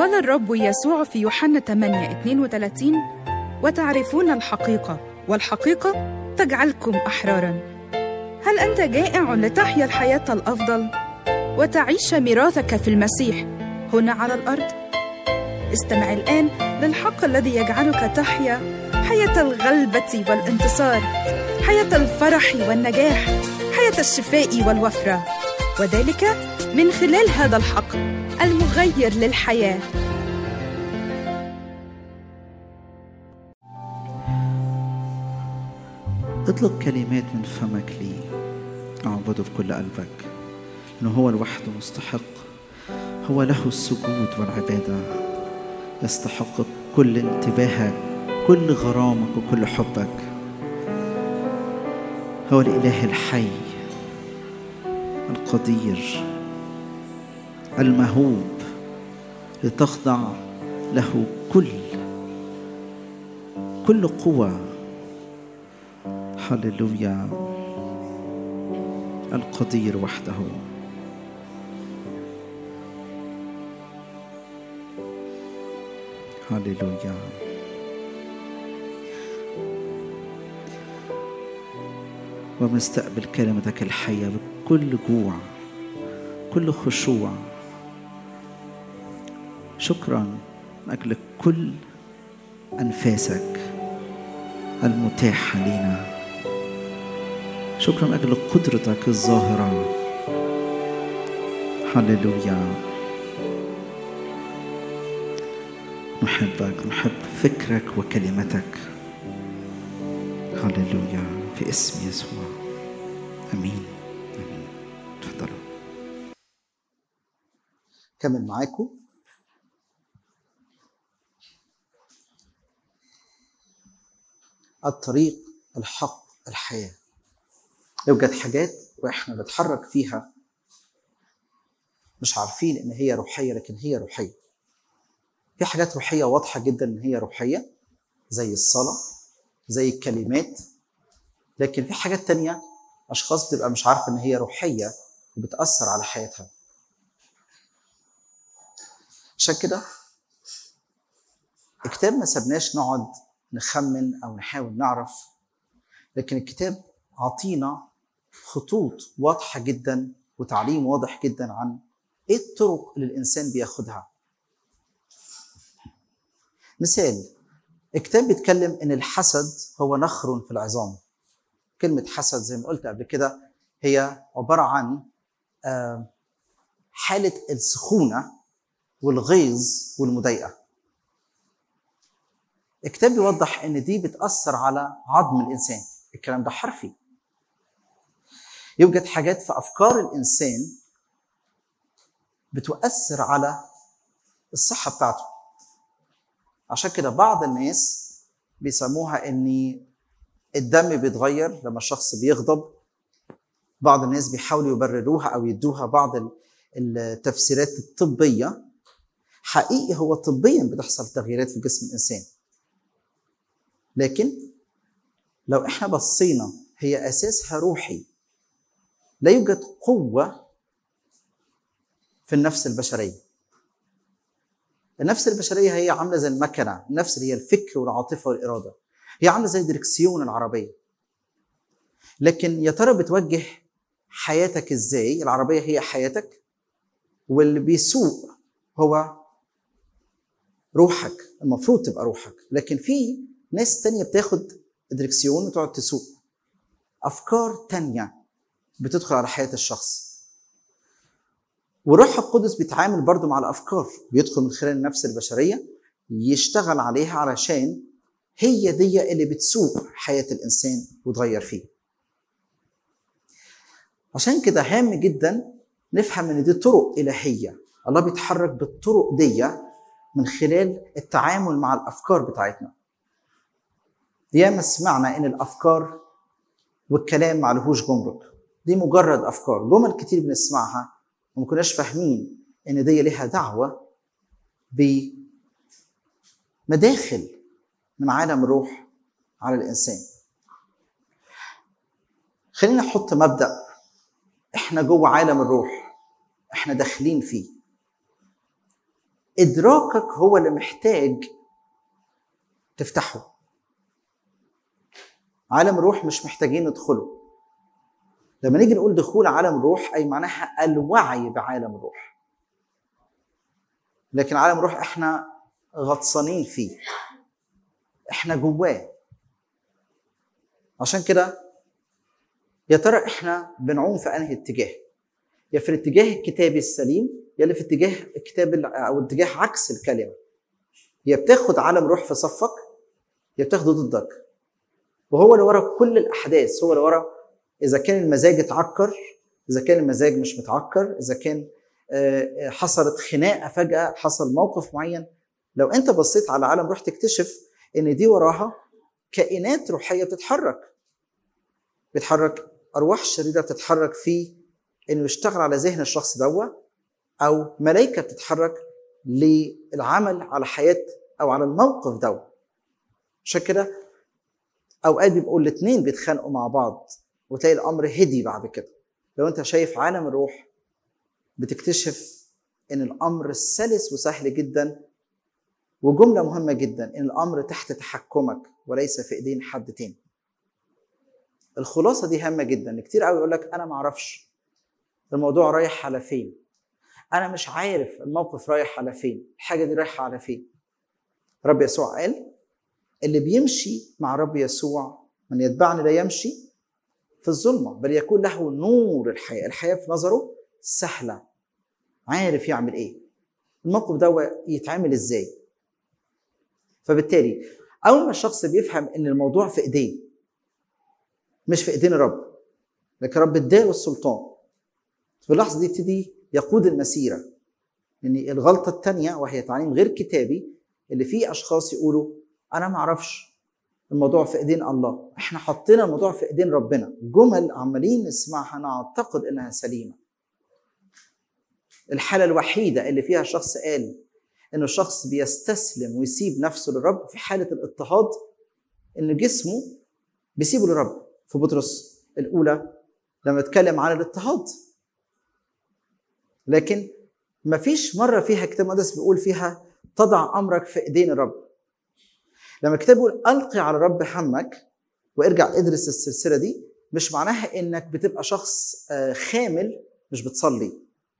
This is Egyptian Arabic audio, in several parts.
قال الرب يسوع في يوحنا 8 32 وتعرفون الحقيقة والحقيقة تجعلكم أحرارا هل أنت جائع لتحيا الحياة الأفضل وتعيش ميراثك في المسيح هنا على الأرض؟ استمع الآن للحق الذي يجعلك تحيا حياة الغلبة والانتصار حياة الفرح والنجاح حياة الشفاء والوفرة وذلك من خلال هذا الحق المغير للحياه اطلق كلمات من فمك لي اعبده بكل قلبك انه هو لوحده مستحق هو له السجود والعباده يستحق كل انتباهك كل غرامك وكل حبك هو الاله الحي القدير المهوب لتخضع له كل كل قوة هللويا القدير وحده هللويا ومستقبل كلمتك الحية بكل جوع كل خشوع شكرا من أجل كل أنفاسك المتاحة لنا شكرا من أجل قدرتك الظاهرة هللويا نحبك نحب فكرك وكلمتك هللويا في اسم يسوع امين امين تفضلوا كمل معاكم الطريق الحق الحياة يوجد حاجات واحنا بنتحرك فيها مش عارفين ان هي روحية لكن هي روحية في حاجات روحية واضحة جدا ان هي روحية زي الصلاة زي الكلمات لكن في حاجات تانية أشخاص بتبقى مش عارفة إن هي روحية وبتأثر على حياتها عشان كده الكتاب ما سبناش نقعد نخمن أو نحاول نعرف لكن الكتاب عطينا خطوط واضحة جدا وتعليم واضح جدا عن إيه الطرق اللي الإنسان بياخدها مثال الكتاب بيتكلم ان الحسد هو نخر في العظام كلمة حسد زي ما قلت قبل كده هي عبارة عن حالة السخونة والغيظ والمضايقة الكتاب بيوضح ان دي بتأثر على عظم الإنسان الكلام ده حرفي يوجد حاجات في أفكار الإنسان بتؤثر على الصحة بتاعته عشان كده بعض الناس بيسموها ان الدم بيتغير لما الشخص بيغضب بعض الناس بيحاولوا يبرروها او يدوها بعض التفسيرات الطبيه حقيقي هو طبيا بتحصل تغييرات في جسم الانسان لكن لو احنا بصينا هي اساسها روحي لا يوجد قوه في النفس البشريه النفس البشريه هي عامله زي المكنه النفس اللي هي الفكر والعاطفه والاراده هي عامله زي دركسيون العربيه لكن يا ترى بتوجه حياتك ازاي العربيه هي حياتك واللي بيسوق هو روحك المفروض تبقى روحك لكن في ناس تانية بتاخد دركسيون وتقعد تسوق افكار تانية بتدخل على حياه الشخص والروح القدس بيتعامل برضو مع الافكار بيدخل من خلال النفس البشريه يشتغل عليها علشان هي دي اللي بتسوق حياه الانسان وتغير فيه عشان كده هام جدا نفهم ان دي طرق الهيه الله بيتحرك بالطرق دي من خلال التعامل مع الافكار بتاعتنا ياما سمعنا ان الافكار والكلام معلهوش جمرك دي مجرد افكار جمل كتير بنسمعها وما كناش فاهمين ان دي ليها دعوه بمداخل من عالم الروح على الانسان خلينا نحط مبدا احنا جوه عالم الروح احنا داخلين فيه ادراكك هو اللي محتاج تفتحه عالم الروح مش محتاجين ندخله لما نيجي نقول دخول عالم الروح اي معناها الوعي بعالم الروح لكن عالم الروح احنا غطسانين فيه احنا جواه عشان كده يا ترى احنا بنعوم في انهي اتجاه يا في الاتجاه الكتابي السليم يا اللي في اتجاه الكتاب ال- او اتجاه عكس الكلمه يا بتاخد عالم روح في صفك يا بتاخده ضدك وهو اللي ورا كل الاحداث هو اللي ورا اذا كان المزاج اتعكر اذا كان المزاج مش متعكر اذا كان آه، آه، حصلت خناقه فجاه حصل موقف معين لو انت بصيت على عالم روح تكتشف ان دي وراها كائنات روحيه بتتحرك بتحرك ارواح شريره بتتحرك في انه يشتغل على ذهن الشخص دوا او ملائكه بتتحرك للعمل على حياه او على الموقف دوا عشان كده اوقات بيبقوا الاثنين بيتخانقوا مع بعض وتلاقي الامر هدي بعد كده لو انت شايف عالم الروح بتكتشف ان الامر سلس وسهل جدا وجمله مهمه جدا ان الامر تحت تحكمك وليس في ايدين حد تاني الخلاصه دي هامه جدا كتير قوي يقول لك انا ما اعرفش الموضوع رايح على فين انا مش عارف الموقف رايح على فين الحاجه دي رايحه على فين رب يسوع قال اللي بيمشي مع رب يسوع من يتبعني لا يمشي في الظلمه بل يكون له نور الحياه الحياه في نظره سهله عارف يعمل ايه الموقف ده يتعمل ازاي فبالتالي اول ما الشخص بيفهم ان الموضوع في ايديه مش في ايدين الرب لكن رب اداله السلطان في اللحظه دي يبتدي يقود المسيره لان الغلطه الثانيه وهي تعليم غير كتابي اللي فيه اشخاص يقولوا انا ما اعرفش الموضوع في ايدين الله احنا حطينا الموضوع في ايدين ربنا جمل عمالين نسمعها نعتقد انها سليمه الحاله الوحيده اللي فيها شخص قال انه الشخص بيستسلم ويسيب نفسه للرب في حاله الاضطهاد ان جسمه بيسيبه للرب في بطرس الاولى لما اتكلم عن الاضطهاد لكن ما فيش مره فيها كتاب مقدس بيقول فيها تضع امرك في ايدين الرب لما الكتاب بيقول القي على الرب همك وارجع ادرس السلسله دي مش معناها انك بتبقى شخص آه، خامل مش بتصلي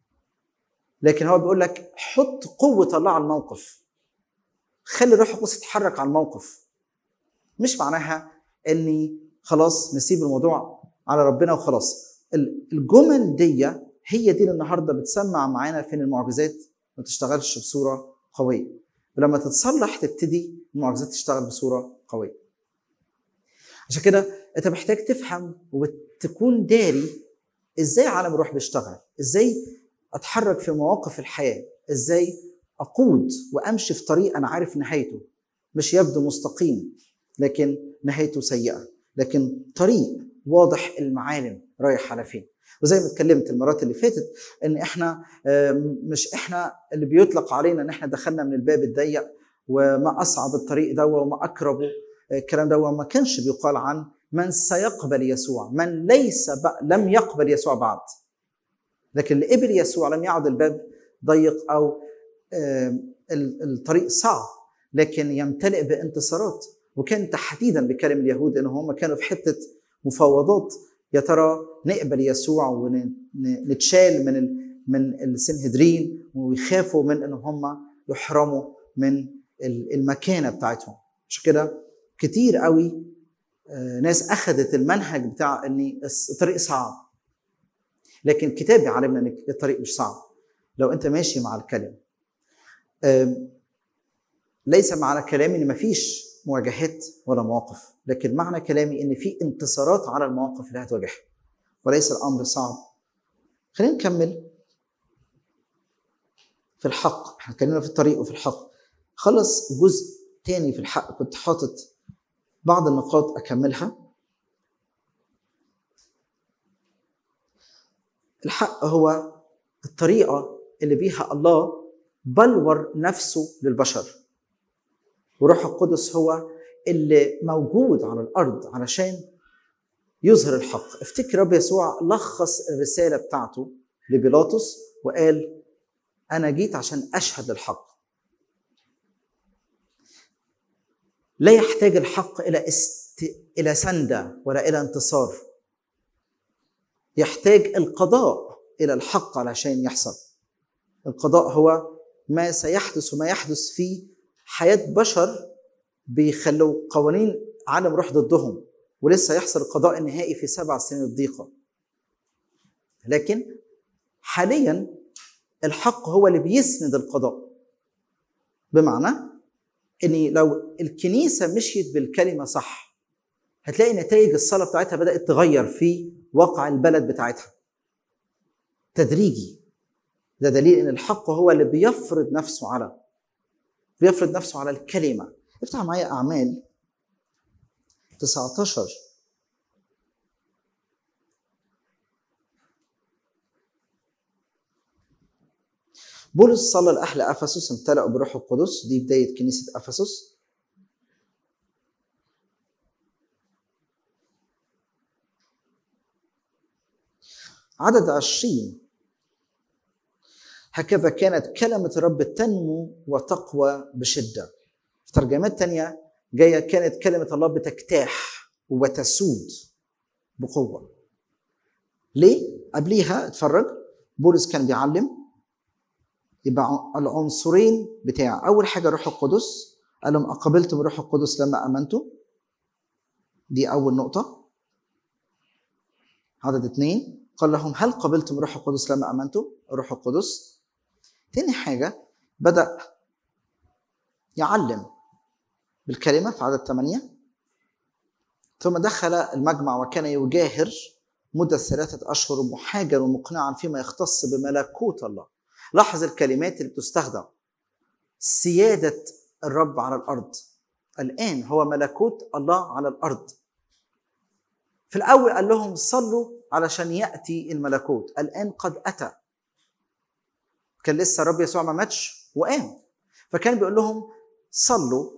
لكن هو بيقول لك حط قوه الله على الموقف خلي الروح القدس يتحرك على الموقف مش معناها اني خلاص نسيب الموضوع على ربنا وخلاص ال- الجمل دي هي دي اللي النهارده بتسمع معانا فين المعجزات ما تشتغلش بصوره قويه ولما تتصلح تبتدي المعجزات تشتغل بصوره قويه عشان كده انت محتاج تفهم وتكون داري ازاي عالم الروح بيشتغل ازاي اتحرك في مواقف الحياه ازاي اقود وامشي في طريق انا عارف نهايته مش يبدو مستقيم لكن نهايته سيئه لكن طريق واضح المعالم رايح على فين وزي ما اتكلمت المرات اللي فاتت ان احنا آم، مش احنا اللي بيطلق علينا ان احنا دخلنا من الباب الضيق وما اصعب الطريق ده وما اقربه آه، الكلام ده ما كانش بيقال عن من سيقبل يسوع من ليس ب... لم يقبل يسوع بعد لكن اللي قبل يسوع لم يعد الباب ضيق او آم، ال- الطريق صعب لكن يمتلئ بانتصارات وكان تحديدا بكلام اليهود ان هم كانوا في حته مفاوضات يا ترى نقبل يسوع ونتشال من ال- من السنهدرين ويخافوا من ان هم يحرموا من ال- المكانه بتاعتهم عشان كده كتير قوي آه، ناس اخذت المنهج بتاع ان الطريق صعب لكن الكتاب بيعلمنا ان الطريق مش صعب لو انت ماشي مع الكلمه آم، ليس معنى كلامي ان مفيش مواجهات ولا مواقف لكن معنى كلامي ان في انتصارات على المواقف اللي هتواجهها وليس الامر صعب خلينا نكمل في الحق احنا اتكلمنا في الطريق وفي الحق خلص جزء تاني في الحق كنت حاطط بعض النقاط اكملها الحق هو الطريقه اللي بيها الله بلور نفسه للبشر وروح القدس هو اللي موجود على الارض علشان يظهر الحق افتكر رب يسوع لخص الرساله بتاعته لبيلاطس وقال انا جيت عشان اشهد للحق لا يحتاج الحق الى است... الى سنده ولا الى انتصار يحتاج القضاء الى الحق علشان يحصل القضاء هو ما سيحدث وما يحدث في حياه بشر بيخلوا قوانين عالم روح ضدهم ولسه يحصل القضاء النهائي في سبع سنين الضيقه لكن حاليا الحق هو اللي بيسند القضاء بمعنى ان لو الكنيسه مشيت بالكلمه صح هتلاقي نتائج الصلاه بتاعتها بدات تغير في واقع البلد بتاعتها تدريجي ده دليل ان الحق هو اللي بيفرض نفسه على بيفرض نفسه على الكلمه افتح معايا اعمال 19 بولس صلى لاهل افسس امتلأوا بروح القدس دي بدايه كنيسه افسس عدد عشرين هكذا كانت كلمة الرب تنمو وتقوى بشدة في ترجمات تانية جاية كانت كلمة الله بتجتاح وتسود بقوة ليه؟ قبليها اتفرج بولس كان بيعلم يبقى العنصرين بتاع اول حاجه روح القدس قال لهم اقبلتم روح القدس لما امنتم دي اول نقطه عدد اثنين قال لهم هل قبلتم روح القدس لما امنتم روح القدس تاني حاجه بدا يعلم بالكلمه في عدد ثمانية ثم دخل المجمع وكان يجاهر مدة ثلاثة أشهر محاجر ومقنعا فيما يختص بملكوت الله لاحظ الكلمات اللي بتستخدم سيادة الرب على الأرض الآن هو ملكوت الله على الأرض في الأول قال لهم صلوا علشان يأتي الملكوت الآن قد أتى كان لسه الرب يسوع ما ماتش وقام فكان بيقول لهم صلوا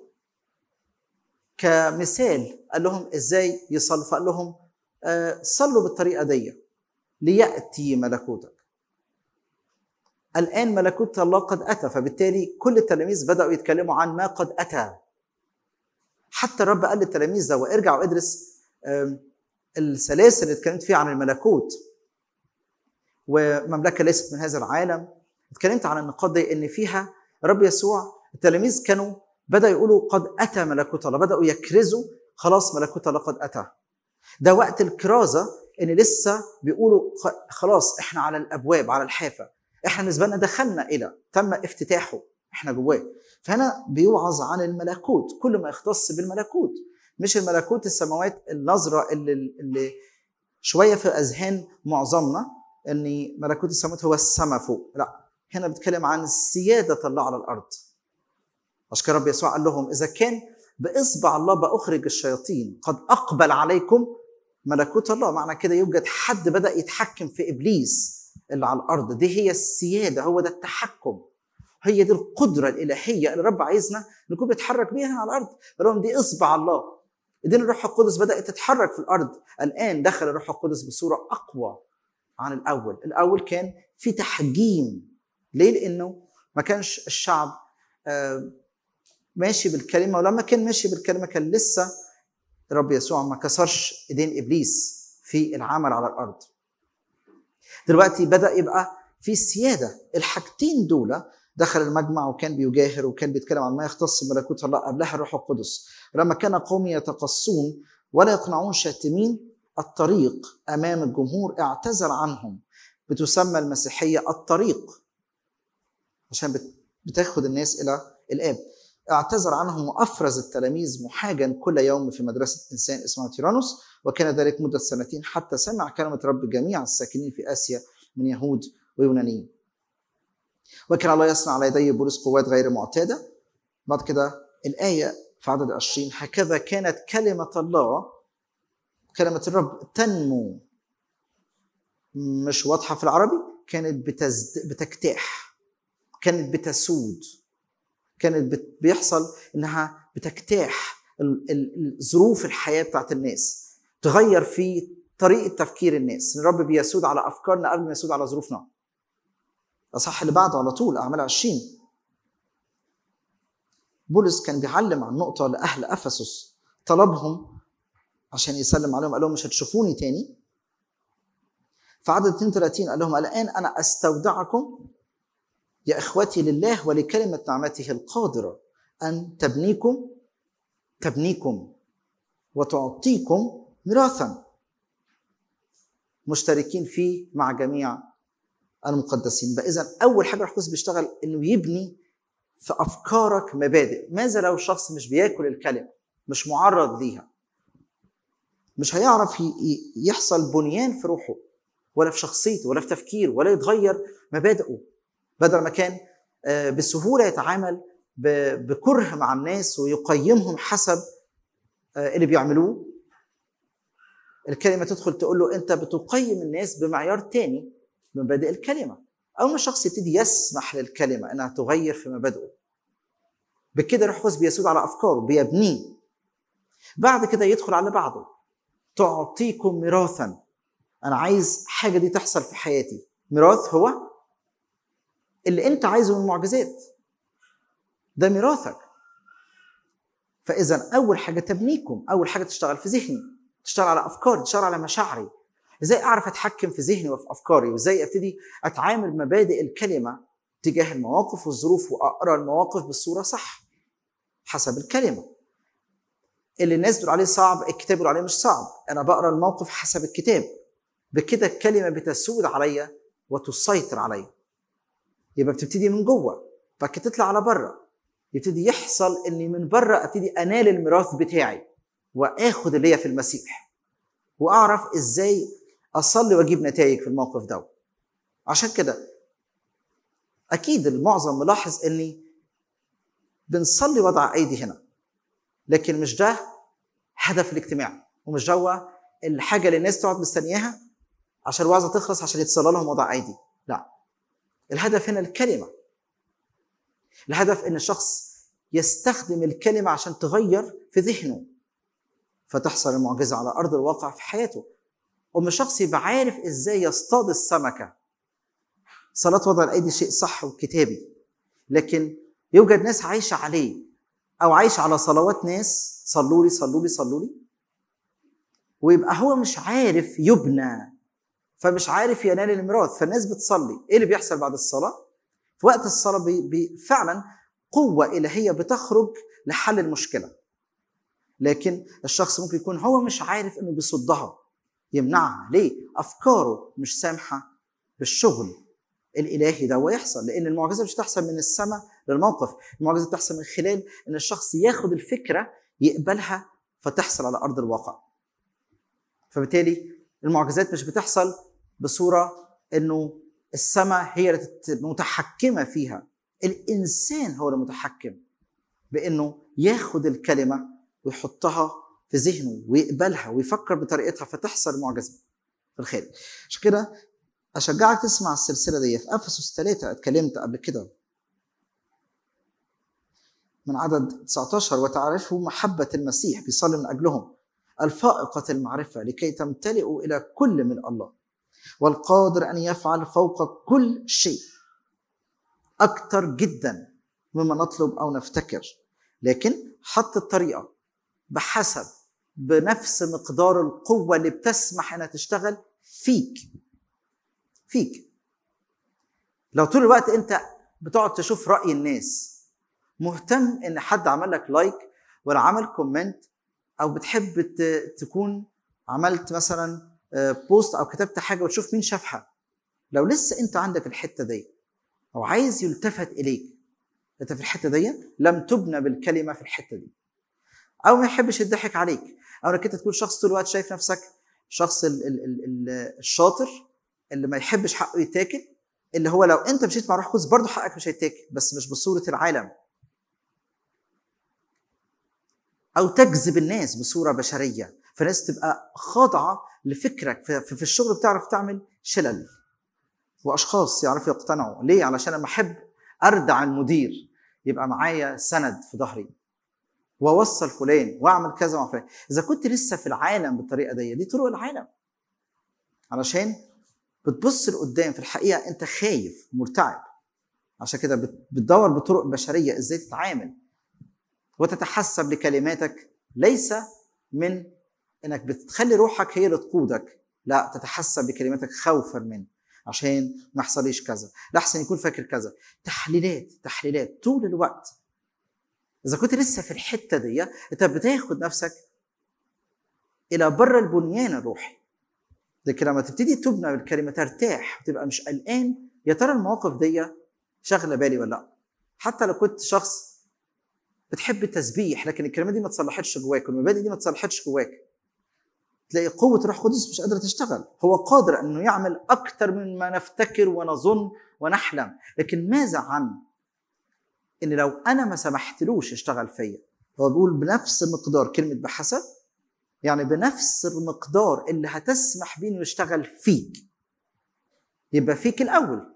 كمثال قال لهم ازاي يصلوا فقال لهم آه صلوا بالطريقه دي لياتي ملكوتك الآن ملكوت الله قد أتى فبالتالي كل التلاميذ بدأوا يتكلموا عن ما قد أتى حتى الرب قال للتلاميذ ده وارجع وادرس السلاسل اللي اتكلمت فيها عن الملكوت ومملكة ليست من هذا العالم اتكلمت عن النقاط دي ان فيها الرب يسوع التلاميذ كانوا بدأوا يقولوا قد أتى ملكوت الله بدأوا يكرزوا خلاص ملكوت الله قد أتى ده وقت الكرازة ان لسه بيقولوا خلاص احنا على الابواب على الحافه احنا بالنسبه لنا دخلنا الى تم افتتاحه احنا جواه فهنا بيوعظ عن الملكوت كل ما يختص بالملكوت مش الملكوت السماوات النظره اللي, اللي شويه في اذهان معظمنا ان ملكوت السماوات هو السما فوق لا هنا بيتكلم عن سياده الله على الارض عشان كده رب يسوع قال لهم اذا كان باصبع الله باخرج الشياطين قد اقبل عليكم ملكوت الله معنى كده يوجد حد بدا يتحكم في ابليس اللي على الارض دي هي السياده هو ده التحكم هي دي القدره الالهيه اللي الرب عايزنا نكون بيتحرك بيها على الارض لهم دي اصبع الله ايدين الروح القدس بدات تتحرك في الارض الان دخل الروح القدس بصوره اقوى عن الاول الاول كان في تحجيم ليه لانه ما كانش الشعب ماشي بالكلمه ولما كان ماشي بالكلمه كان لسه الرب يسوع ما كسرش ايدين ابليس في العمل على الارض دلوقتي بدا يبقى في سياده الحاجتين دول دخل المجمع وكان بيجاهر وكان بيتكلم عن ما يختص بملكوت الله قبلها الروح القدس لما كان قومي يتقصون ولا يقنعون شاتمين الطريق امام الجمهور اعتذر عنهم بتسمى المسيحيه الطريق عشان بتاخد الناس الى الاب اعتذر عنهم وافرز التلاميذ محاجا كل يوم في مدرسه انسان اسمه تيرانوس وكان ذلك مده سنتين حتى سمع كلمه رب جميع الساكنين في اسيا من يهود ويونانيين. وكان الله يصنع على يدي بولس قوات غير معتاده. بعد كده الايه في عدد 20 هكذا كانت كلمه الله كلمه الرب تنمو مش واضحه في العربي كانت بتزد بتجتاح كانت بتسود كانت بيحصل انها بتجتاح ظروف الحياه بتاعت الناس تغير في طريقه تفكير الناس الرب بيسود على افكارنا قبل ما يسود على ظروفنا الاصح اللي بعده على طول اعمال 20 بولس كان بيعلم عن نقطه لاهل افسس طلبهم عشان يسلم عليهم قال لهم مش هتشوفوني تاني في عدد 32 قال لهم الان انا استودعكم يا اخوتي لله ولكلمه نعمته القادره ان تبنيكم تبنيكم وتعطيكم ميراثا مشتركين فيه مع جميع المقدسين بقى اذا اول حاجه الروح بيشتغل انه يبني في افكارك مبادئ ماذا لو شخص مش بياكل الكلمه مش معرض ليها مش هيعرف يحصل بنيان في روحه ولا في شخصيته ولا في تفكيره ولا يتغير مبادئه بدل ما كان بسهوله يتعامل بكره مع الناس ويقيمهم حسب اللي بيعملوه الكلمة تدخل تقول له أنت بتقيم الناس بمعيار تاني من مبادئ الكلمة أول ما الشخص يبتدي يسمح للكلمة أنها تغير في مبادئه بكده روح القدس بيسود على أفكاره بيبنيه بعد كده يدخل على بعضه تعطيكم ميراثا أنا عايز حاجة دي تحصل في حياتي ميراث هو اللي أنت عايزه من المعجزات ده ميراثك فاذا اول حاجه تبنيكم اول حاجه تشتغل في ذهني تشتغل على افكاري تشتغل على مشاعري ازاي اعرف اتحكم في ذهني وفي افكاري وازاي ابتدي اتعامل مبادئ الكلمه تجاه المواقف والظروف واقرا المواقف بالصوره صح حسب الكلمه اللي الناس بيقولوا عليه صعب الكتاب بيقول عليه مش صعب انا بقرا الموقف حسب الكتاب بكده الكلمه بتسود عليا وتسيطر عليا يبقى بتبتدي من جوه بعد كده تطلع على بره يبتدي يحصل اني من بره ابتدي انال الميراث بتاعي واخد اللي هي في المسيح واعرف ازاي اصلي واجيب نتائج في الموقف ده عشان كده اكيد المعظم ملاحظ اني بنصلي وضع ايدي هنا لكن مش ده هدف الاجتماع ومش جوه الحاجه اللي الناس تقعد مستنياها عشان الوعظه تخلص عشان يتصلى لهم وضع ايدي لا الهدف هنا الكلمه الهدف ان الشخص يستخدم الكلمه عشان تغير في ذهنه فتحصل المعجزه على ارض الواقع في حياته أم الشخص يبقى عارف ازاي يصطاد السمكه صلاه وضع الايدي شيء صح وكتابي لكن يوجد ناس عايشه عليه او عايشه على صلوات ناس صلوا لي صلوا لي صلوا لي ويبقى هو مش عارف يبنى فمش عارف ينال الميراث فالناس بتصلي ايه اللي بيحصل بعد الصلاه في وقت الصلاه بي بي فعلا قوه الهيه بتخرج لحل المشكله لكن الشخص ممكن يكون هو مش عارف انه بيصدها يمنعها ليه افكاره مش سامحه بالشغل الالهي ده ويحصل لان المعجزه مش تحصل من السماء للموقف المعجزه بتحصل من خلال ان الشخص ياخد الفكره يقبلها فتحصل على ارض الواقع فبالتالي المعجزات مش بتحصل بصوره انه السماء هي المتحكمه فيها الانسان هو المتحكم بانه ياخد الكلمه ويحطها في ذهنه ويقبلها ويفكر بطريقتها فتحصل المعجزه في الخارج عشان كده اشجعك تسمع السلسله دي في افسس ثلاثه اتكلمت قبل كده من عدد 19 وتعرفوا محبه المسيح بيصلي من اجلهم الفائقه المعرفه لكي تمتلئوا الى كل من الله والقادر ان يفعل فوق كل شيء اكثر جدا مما نطلب او نفتكر لكن حط الطريقه بحسب بنفس مقدار القوه اللي بتسمح انها تشتغل فيك فيك لو طول الوقت انت بتقعد تشوف راي الناس مهتم ان حد عمل لك لايك ولا عمل كومنت او بتحب تكون عملت مثلا بوست او كتبت حاجه وتشوف مين شافها لو لسه انت عندك الحته دي او عايز يلتفت اليك انت في الحته دي لم تبنى بالكلمه في الحته دي او ما يحبش يضحك عليك او انك انت تكون شخص طول الوقت شايف نفسك شخص ال ال ال الشاطر اللي ما يحبش حقه يتاكل اللي هو لو انت مشيت مع روح القدس برضه حقك مش هيتاكل بس مش بصوره العالم او تجذب الناس بصوره بشريه فالناس تبقى خاضعه لفكرك في الشغل بتعرف تعمل شلل واشخاص يعرفوا يقتنعوا ليه علشان لما احب اردع المدير يبقى معايا سند في ظهري واوصل فلان واعمل كذا مع فلان اذا كنت لسه في العالم بالطريقه دي دي طرق العالم علشان بتبص لقدام في الحقيقه انت خايف مرتعب عشان كده بتدور بطرق بشريه ازاي تتعامل وتتحسب لكلماتك ليس من انك بتخلي روحك هي اللي تقودك لا تتحسب لكلماتك خوفا منه عشان ما يحصليش كذا لحسن يكون فاكر كذا تحليلات تحليلات طول الوقت اذا كنت لسه في الحته دي انت بتاخد نفسك الى بره البنيان الروحي لكن لما تبتدي تبنى بالكلمه ترتاح وتبقى مش قلقان يا ترى المواقف دي شاغله بالي ولا لا حتى لو كنت شخص بتحب التسبيح لكن الكلمات دي ما تصلحتش جواك والمبادئ دي ما تصلحتش جواك تلاقي قوة الروح القدس مش قادرة تشتغل هو قادر أنه يعمل أكثر من ما نفتكر ونظن ونحلم لكن ماذا عن ان لو انا ما سمحتلوش يشتغل فيا هو بيقول بنفس مقدار كلمه بحسب يعني بنفس المقدار اللي هتسمح بيه انه يشتغل فيك يبقى فيك الاول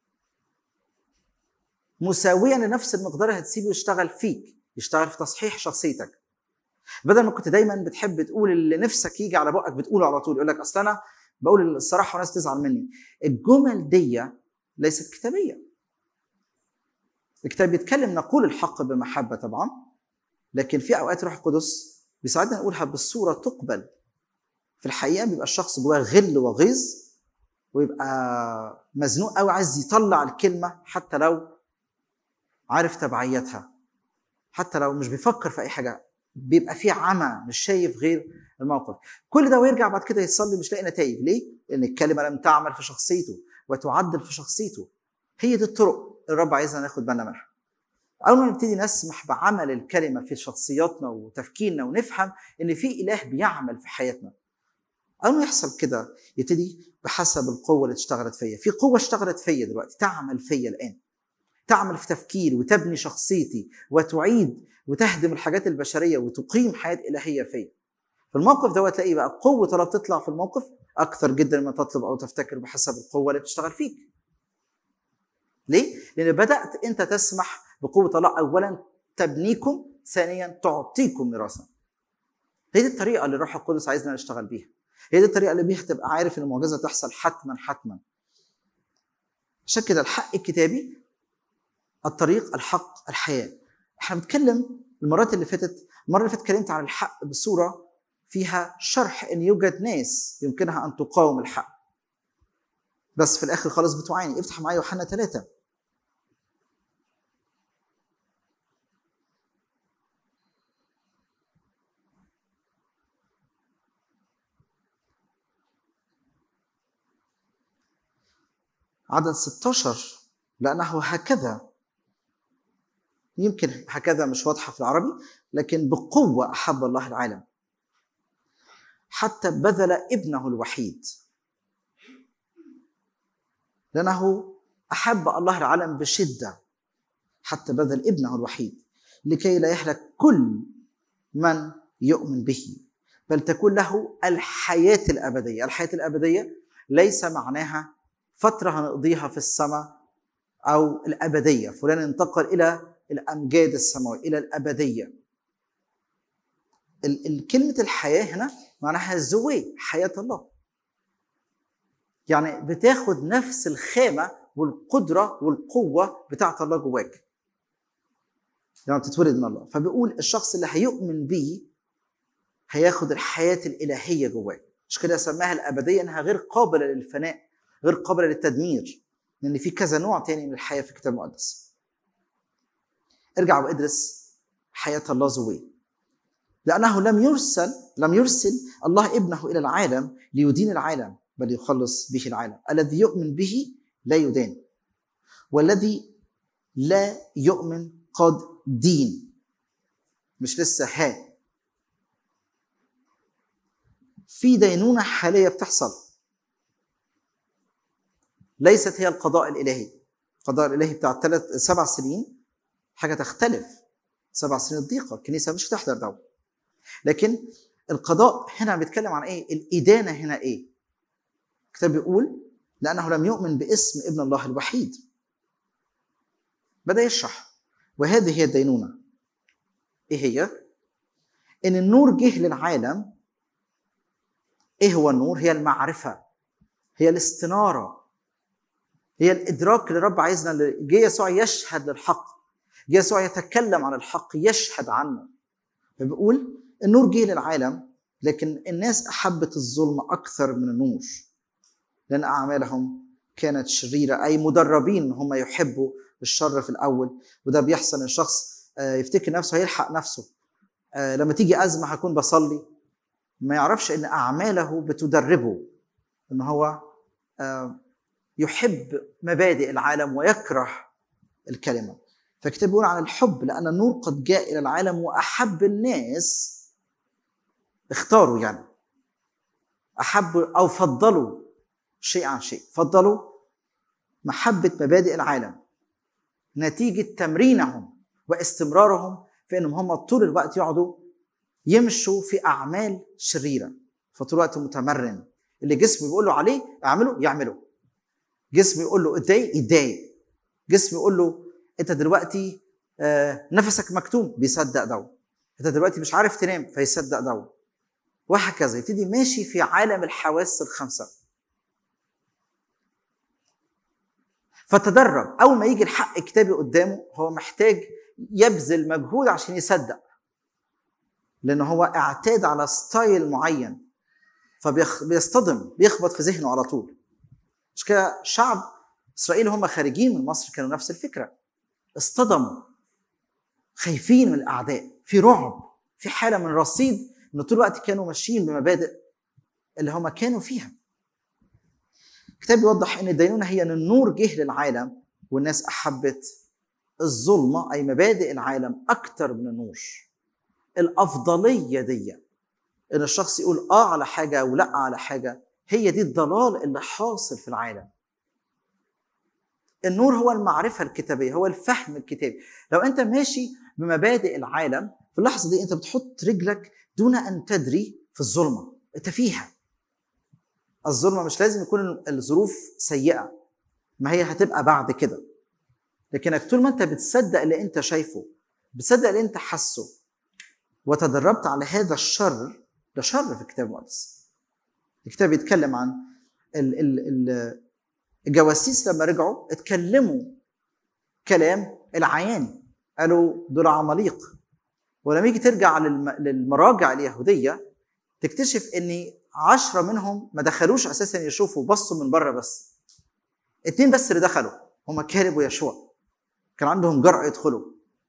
مساويا لنفس المقدار اللي هتسيبه يشتغل فيك يشتغل في تصحيح شخصيتك بدل ما كنت دايما بتحب تقول اللي نفسك يجي على بقك بتقوله على طول يقول لك اصل انا بقول الصراحه والناس تزعل مني الجمل دي ليست كتابيه الكتاب بيتكلم نقول الحق بمحبه طبعا لكن في اوقات روح القدس بيساعدنا نقولها بالصوره تقبل في الحقيقه بيبقى الشخص جواه غل وغيظ ويبقى مزنوق قوي عايز يطلع الكلمه حتى لو عارف تبعيتها حتى لو مش بيفكر في اي حاجه بيبقى في عمى مش شايف غير الموقف كل ده ويرجع بعد كده يصلي مش لاقي نتائج ليه لان الكلمه لم تعمل في شخصيته وتعدل في شخصيته هي دي الطرق الرب عايزنا ناخد بالنا منها اول ما نبتدي نسمح بعمل الكلمه في شخصياتنا وتفكيرنا ونفهم ان في اله بيعمل في حياتنا اول ما يحصل كده يبتدي بحسب القوه اللي اشتغلت فيا في قوه اشتغلت فيا دلوقتي تعمل فيا الان تعمل في تفكيري وتبني شخصيتي وتعيد وتهدم الحاجات البشريه وتقيم حياه الهيه فيا في الموقف دوت تلاقي بقى قوه الله تطلع في الموقف اكثر جدا مما تطلب او تفتكر بحسب القوه اللي بتشتغل فيك ليه لان بدات انت تسمح بقوه الله اولا تبنيكم ثانيا تعطيكم ميراثا هي دي الطريقه اللي الروح القدس عايزنا نشتغل بيها هي دي الطريقه اللي بيها تبقى عارف ان المعجزه تحصل حتما حتما عشان كده الحق الكتابي الطريق الحق الحياه احنا بنتكلم المرات اللي فاتت المره اللي فاتت اتكلمت عن الحق بصوره فيها شرح ان يوجد ناس يمكنها ان تقاوم الحق بس في الاخر خالص بتعاني افتح معايا يوحنا ثلاثة عدد 16 لأنه هكذا يمكن هكذا مش واضحة في العربي لكن بقوة أحب الله العالم حتى بذل ابنه الوحيد لأنه أحب الله العالم بشدة حتى بذل ابنه الوحيد لكي لا يهلك كل من يؤمن به بل تكون له الحياة الأبدية الحياة الأبدية ليس معناها فترة هنقضيها في السماء أو الأبدية فلان انتقل إلى الأمجاد السماوية إلى الأبدية كلمة الحياة هنا معناها زوي حياة الله يعني بتاخد نفس الخامة والقدرة والقوة بتاعت الله جواك لما بتتولد من الله فبيقول الشخص اللي هيؤمن بيه هياخد الحياة الإلهية جواه مش كده سماها الأبدية إنها غير قابلة للفناء غير قابلة للتدمير لأن في كذا نوع تاني من الحياة في الكتاب المقدس ارجع وادرس حياة الله زوي لأنه لم يرسل لم يرسل الله ابنه إلى العالم ليدين العالم بل يخلص به العالم الذي يؤمن به لا يدان والذي لا يؤمن قد دين مش لسه ها في دينونة حالية بتحصل ليست هي القضاء الإلهي القضاء الإلهي بتاع ثلاث سبع سنين حاجة تختلف سبع سنين الضيقة الكنيسة مش هتحضر ده لكن القضاء هنا بيتكلم عن ايه الإدانة هنا ايه الكتاب بيقول لأنه لم يؤمن باسم ابن الله الوحيد بدأ يشرح وهذه هي الدينونة ايه هي ان النور جه للعالم ايه هو النور هي المعرفة هي الاستنارة هي الإدراك اللي الرب عايزنا اللي جه يسوع يشهد للحق يسوع يتكلم عن الحق يشهد عنه فبيقول النور جه للعالم لكن الناس احبت الظلم اكثر من النور لان اعمالهم كانت شريره اي مدربين ان هم يحبوا الشر في الاول وده بيحصل ان الشخص آه، يفتكر نفسه هيلحق نفسه آه، لما تيجي ازمه هكون بصلي ما يعرفش ان اعماله بتدربه ان هو آه، يحب مبادئ العالم ويكره الكلمه فالكتاب بيقول عن الحب لان النور قد جاء الى العالم واحب الناس اختاروا يعني احبوا او فضلوا شيء عن شيء فضلوا محبه مبادئ العالم نتيجه تمرينهم واستمرارهم في انهم هم طول الوقت يقعدوا يمشوا في اعمال شريره فطول الوقت متمرن اللي جسمه بيقول له عليه اعمله يعمله جسمه يقول له اتضايق يتضايق جسمه يقول له انت دلوقتي آه، نفسك مكتوم بيصدق ده انت دلوقتي مش عارف تنام فيصدق ده وهكذا يبتدي ماشي في عالم الحواس الخمسه فتدرب اول ما يجي الحق الكتابي قدامه هو محتاج يبذل مجهود عشان يصدق لان هو اعتاد على ستايل معين فبيصطدم بيخبط في ذهنه على طول مش كده شعب اسرائيل هم خارجين من مصر كانوا نفس الفكره اصطدموا خايفين من الاعداء في رعب في حاله من رصيد ان طول الوقت كانوا ماشيين بمبادئ اللي هم كانوا فيها الكتاب بيوضح ان الدينونه هي ان النور جه للعالم والناس احبت الظلمه اي مبادئ العالم اكتر من النور الافضليه دي ان الشخص يقول اه على حاجه او لا على حاجه هي دي الضلال اللي حاصل في العالم النور هو المعرفه الكتابيه هو الفهم الكتابي لو انت ماشي بمبادئ العالم في اللحظه دي انت بتحط رجلك دون ان تدري في الظلمه انت فيها الظلمه مش لازم يكون الظروف سيئه ما هي هتبقى بعد كده لكنك طول ما انت بتصدق اللي انت شايفه بتصدق اللي انت حاسه وتدربت على هذا الشر ده شر في الكتاب المقدس الكتاب يتكلم عن ال ال ال الجواسيس لما رجعوا اتكلموا كلام العيان قالوا دول عماليق ولما يجي ترجع للمراجع اليهودية تكتشف ان عشرة منهم ما دخلوش اساسا يشوفوا بصوا من بره بس اتنين بس اللي دخلوا هما كالب ويشوع كان عندهم جرأة يدخلوا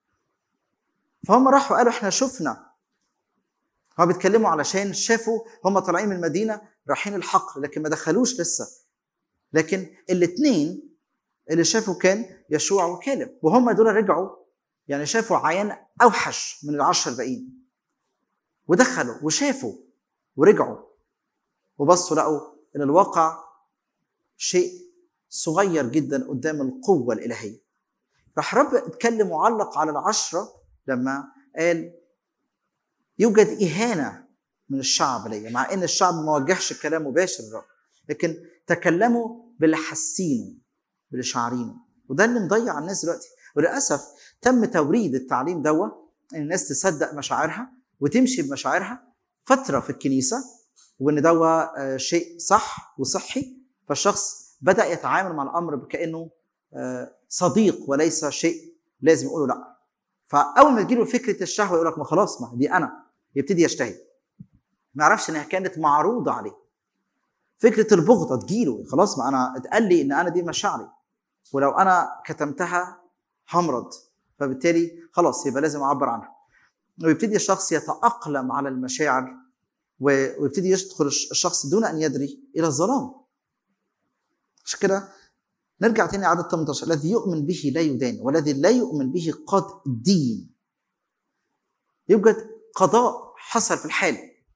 فهم راحوا قالوا احنا شفنا هما بيتكلموا علشان شافوا هم طالعين من المدينه رايحين الحقل لكن ما دخلوش لسه لكن الاثنين اللي شافوا كان يشوع وكالب وهم دول رجعوا يعني شافوا عيان اوحش من العشر الباقيين ودخلوا وشافوا ورجعوا وبصوا لقوا ان الواقع شيء صغير جدا قدام القوه الالهيه راح رب اتكلم وعلق على العشره لما قال يوجد إهانة من الشعب ليا مع إن الشعب ما وجهش الكلام مباشر للرب لكن تكلموا باللي حاسينه باللي شعرينه وده اللي مضيع الناس دلوقتي وللأسف تم توريد التعليم دوا إن الناس تصدق مشاعرها وتمشي بمشاعرها فترة في الكنيسة وإن دوا آه، شيء صح وصحي فالشخص بدأ يتعامل مع الأمر كأنه آه، صديق وليس شيء لازم يقوله لا فاول ما تجيله فكره الشهوه يقول لك ما خلاص ما دي انا يبتدي يشتهي ما يعرفش انها كانت معروضه عليه فكره البغضه تجيله خلاص ما انا اتقال لي ان انا دي مشاعري ولو انا كتمتها همرض فبالتالي خلاص يبقى لازم اعبر عنها ويبتدي الشخص يتاقلم على المشاعر ويبتدي يدخل الشخص دون ان يدري الى الظلام عشان كده نرجع تاني عدد 18 الذي يؤمن به لا يدان والذي لا يؤمن به قد دين يوجد قضاء حصل في الحال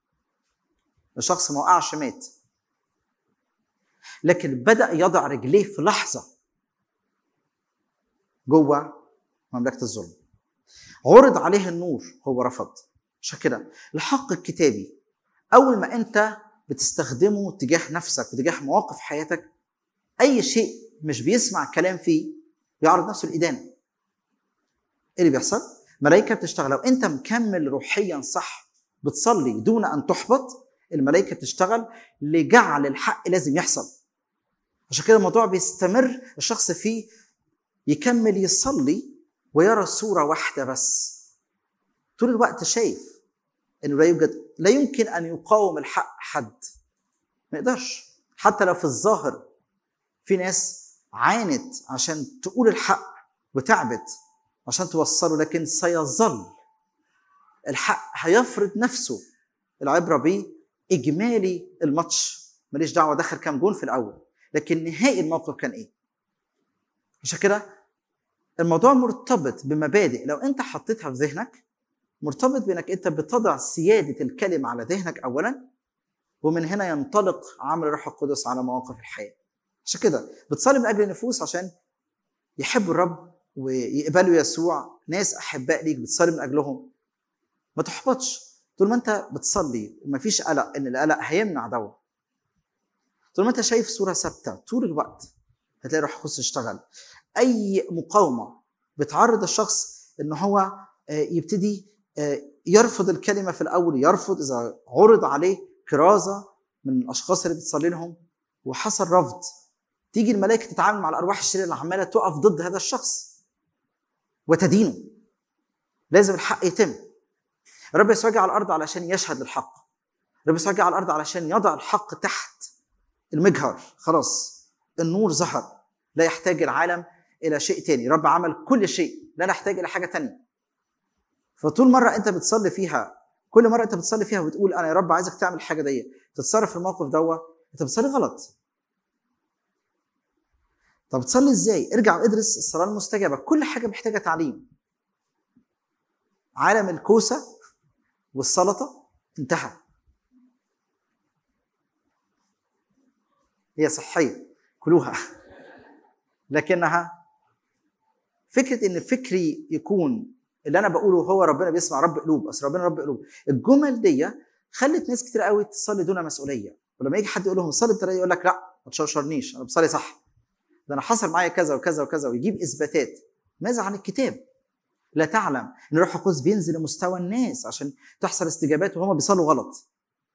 الشخص ما وقعش مات لكن بدأ يضع رجليه في لحظة جوه مملكة الظلم عرض عليه النور هو رفض عشان كده الحق الكتابي أول ما أنت بتستخدمه تجاه نفسك وتجاه مواقف حياتك أي شيء مش بيسمع كلام فيه بيعرض نفسه الإدانة ايه اللي بيحصل؟ ملائكة بتشتغل لو انت مكمل روحيا صح بتصلي دون ان تحبط الملائكة بتشتغل لجعل الحق لازم يحصل عشان كده الموضوع بيستمر الشخص فيه يكمل يصلي ويرى صوره واحده بس طول الوقت شايف انه لا يوجد لا يمكن ان يقاوم الحق حد ما يقدرش حتى لو في الظاهر في ناس عانت عشان تقول الحق وتعبت عشان توصله لكن سيظل الحق هيفرض نفسه العبره بيه اجمالي الماتش ماليش دعوه دخل كام جون في الاول لكن نهائي الموقف كان ايه عشان كده الموضوع مرتبط بمبادئ لو انت حطيتها في ذهنك مرتبط بانك انت بتضع سياده الكلمه على ذهنك اولا ومن هنا ينطلق عمل الروح القدس على مواقف الحياه عشان كده بتصلي من اجل النفوس عشان يحبوا الرب ويقبلوا يسوع ناس احباء ليك بتصلي من اجلهم ما تحبطش طول ما انت بتصلي ومفيش قلق ان القلق هيمنع دوت طول ما انت شايف صوره ثابته طول الوقت هتلاقي روح القدس يشتغل اي مقاومه بتعرض الشخص ان هو يبتدي يرفض الكلمه في الاول يرفض اذا عرض عليه كرازه من الاشخاص اللي بتصلي لهم وحصل رفض تيجي الملائكه تتعامل مع الارواح الشريره اللي عماله تقف ضد هذا الشخص وتدينه لازم الحق يتم الرب يسوع جه على الارض علشان يشهد للحق الرب يسوع جه على الارض علشان يضع الحق تحت المجهر خلاص النور ظهر لا يحتاج العالم الى شيء تاني الرب عمل كل شيء لا نحتاج الى حاجه تانية فطول مره انت بتصلي فيها كل مره انت بتصلي فيها وبتقول انا يا رب عايزك تعمل الحاجه دي تتصرف في الموقف دوت انت بتصلي غلط طب تصلي ازاي ارجع وادرس الصلاه المستجابه كل حاجه محتاجه تعليم عالم الكوسه والسلطه انتهى هي صحيه كلوها لكنها فكره ان فكري يكون اللي انا بقوله هو ربنا بيسمع رب قلوب اصل ربنا رب قلوب الجمل دي خلت ناس كتير قوي تصلي دون مسؤوليه ولما يجي حد يقول لهم صلي بطريقه يقول لك لا ما تشرشرنيش انا بصلي صح ده انا حصل معايا كذا وكذا وكذا ويجيب اثباتات ماذا عن الكتاب لا تعلم ان الروح القدس بينزل لمستوى الناس عشان تحصل استجابات وهم بيصلوا غلط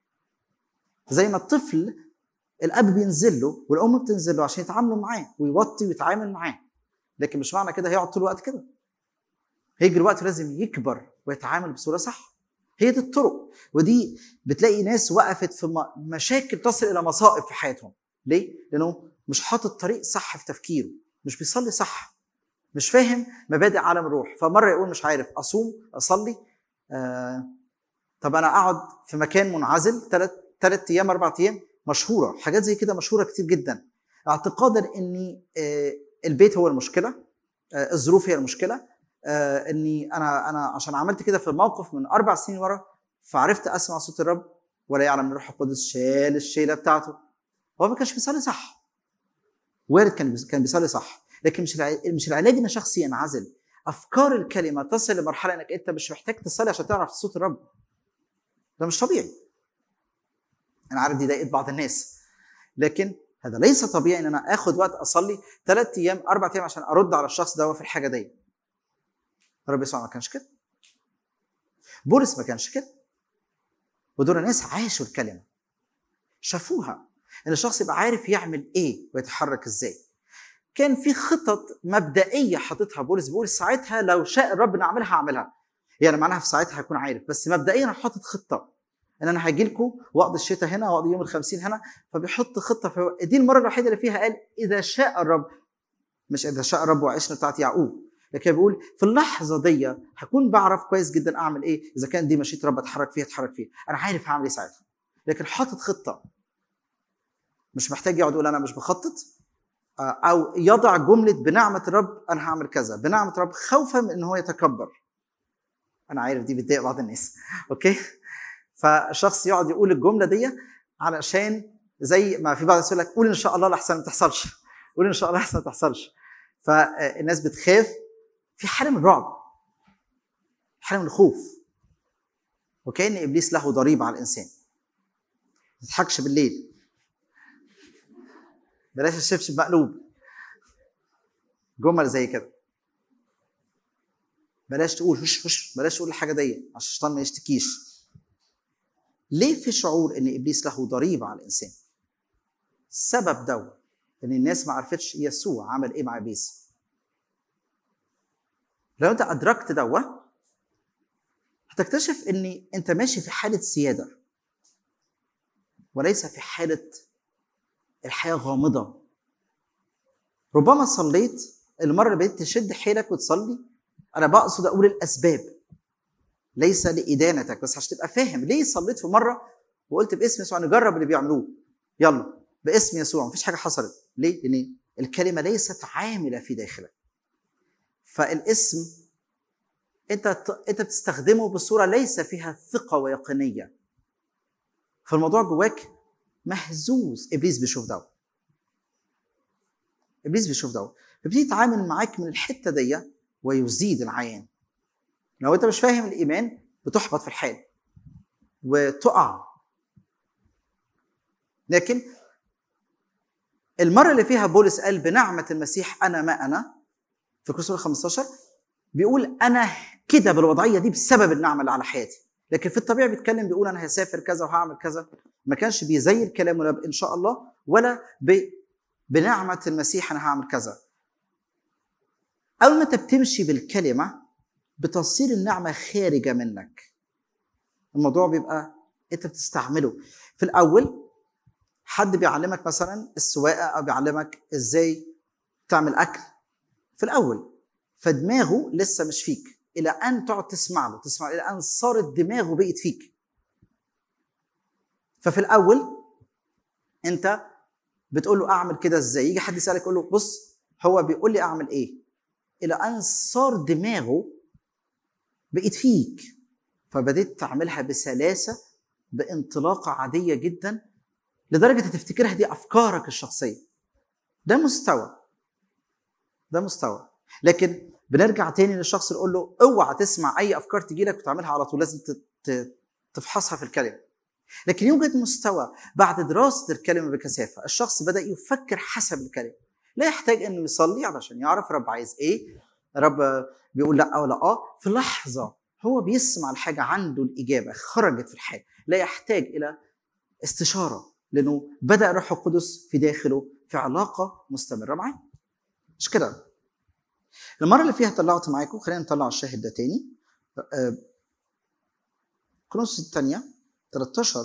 زي ما الطفل الاب بينزل له والام بتنزل له عشان يتعاملوا معاه ويوطي ويتعامل معاه لكن مش معنى كده هيقعد طول الوقت كده هيجي الوقت لازم يكبر ويتعامل بصوره صح هي دي الطرق ودي بتلاقي ناس وقفت في مشاكل تصل الى مصائب في حياتهم ليه؟ لانه مش حاطط طريق صح في تفكيره مش بيصلي صح مش فاهم مبادئ عالم الروح فمره يقول مش عارف اصوم اصلي آه طب انا اقعد في مكان منعزل ثلاث ثلاث ايام اربع ايام مشهوره حاجات زي كده مشهوره كتير جدا اعتقادا ان آه البيت هو المشكله آه الظروف هي المشكله آه اني انا انا عشان عملت كده في موقف من اربع سنين ورا فعرفت اسمع صوت الرب ولا يعلم ان الروح القدس شال الشيله بتاعته هو ما كانش بيصلي صح وارد كان كان بيصلي صح لكن مش مش العلاج ان شخص ينعزل افكار الكلمه تصل لمرحله انك انت مش محتاج تصلي عشان تعرف صوت الرب ده مش طبيعي انا عارف دي ضايقت بعض الناس لكن هذا ليس طبيعي ان انا اخد وقت اصلي ثلاث ايام اربع ايام عشان ارد على الشخص ده في الحاجه دي الرب يسوع ما كانش كده بولس ما كانش كده ودول ناس عاشوا الكلمه شافوها ان الشخص يبقى عارف يعمل ايه ويتحرك ازاي كان في خطط مبدئيه حاططها بولس بيقول ساعتها لو شاء الرب ان اعملها هعملها يعني معناها في ساعتها هكون عارف بس مبدئيا انا حاطط خطه ان انا هاجي لكم وقت الشتاء هنا وقت يوم الخمسين هنا فبيحط خطه في دي المره الوحيده اللي فيها قال اذا شاء الرب مش اذا شاء الرب وعشنا بتاعت يعقوب لكن بيقول في اللحظه دي هكون بعرف كويس جدا اعمل ايه اذا كان دي مشيئه رب اتحرك فيها اتحرك فيها انا عارف هعمل ايه ساعتها لكن حاطط خطه مش محتاج يقعد يقول انا مش بخطط او يضع جمله بنعمه الرب انا هعمل كذا بنعمه الرب خوفا من ان هو يتكبر انا عارف دي بتضايق بعض الناس اوكي فالشخص يقعد يقول الجمله دي علشان زي ما في بعض الناس يقول لك قول ان شاء الله لحسن ما تحصلش قول ان شاء الله لحسن ما تحصلش فالناس بتخاف في حاله من الرعب حاله من الخوف وكان ابليس له ضريبه على الانسان ما تضحكش بالليل بلاش الشبشب مقلوب جمل زي كده بلاش تقول هش هش بلاش تقول الحاجه دي عشان الشيطان ما يشتكيش ليه في شعور ان ابليس له ضريبه على الانسان السبب ده ان الناس ما عرفتش يسوع عمل ايه مع ابليس لو انت ادركت دوا هتكتشف ان انت ماشي في حاله سياده وليس في حاله الحياه غامضه ربما صليت المره اللي بديت تشد حيلك وتصلي انا بقصد اقول الاسباب ليس لادانتك بس عشان تبقى فاهم ليه صليت في مره وقلت باسم يسوع نجرب اللي بيعملوه يلا باسم يسوع مفيش حاجه حصلت ليه لان الكلمه ليست عامله في داخلك فالاسم انت انت بتستخدمه بصوره ليس فيها ثقه ويقينيه فالموضوع جواك مهزوز ابليس بيشوف ده ابليس بيشوف ده فبيبتدي يتعامل معاك من الحته دي ويزيد العيان لو انت مش فاهم الايمان بتحبط في الحال وتقع لكن المره اللي فيها بولس قال بنعمه المسيح انا ما انا في كورنثوس 15 بيقول انا كده بالوضعيه دي بسبب النعمه اللي على حياتي لكن في الطبيعي بيتكلم بيقول انا هسافر كذا وهعمل كذا ما كانش بيزين كلامه لا ان شاء الله ولا ب... بنعمه المسيح انا هعمل كذا اول ما انت بتمشي بالكلمه بتصير النعمه خارجه منك الموضوع بيبقى انت بتستعمله في الاول حد بيعلمك مثلا السواقه او بيعلمك ازاي تعمل اكل في الاول فدماغه لسه مش فيك الى ان تقعد تسمع له تسمع الى ان صارت دماغه بقت فيك ففي الاول انت بتقول له اعمل كده ازاي يجي حد يسالك يقول له بص هو بيقول لي اعمل ايه الى ان صار دماغه بقت فيك فبديت تعملها بسلاسه بانطلاقه عاديه جدا لدرجه تفتكرها دي افكارك الشخصيه ده مستوى ده مستوى لكن بنرجع تاني للشخص اللي نقول له اوعى تسمع اي افكار تجي لك وتعملها على طول لازم تفحصها في الكلمه لكن يوجد مستوى بعد دراسه الكلمه بكثافه الشخص بدا يفكر حسب الكلمه لا يحتاج انه يصلي علشان يعرف رب عايز ايه رب بيقول لا ولا اه في لحظه هو بيسمع الحاجه عنده الاجابه خرجت في الحال لا يحتاج الى استشاره لانه بدا الروح القدس في داخله في علاقه مستمره معاه مش كده المره اللي فيها طلعت معاكم خلينا نطلع الشاهد ده تاني كرونس الثانيه 13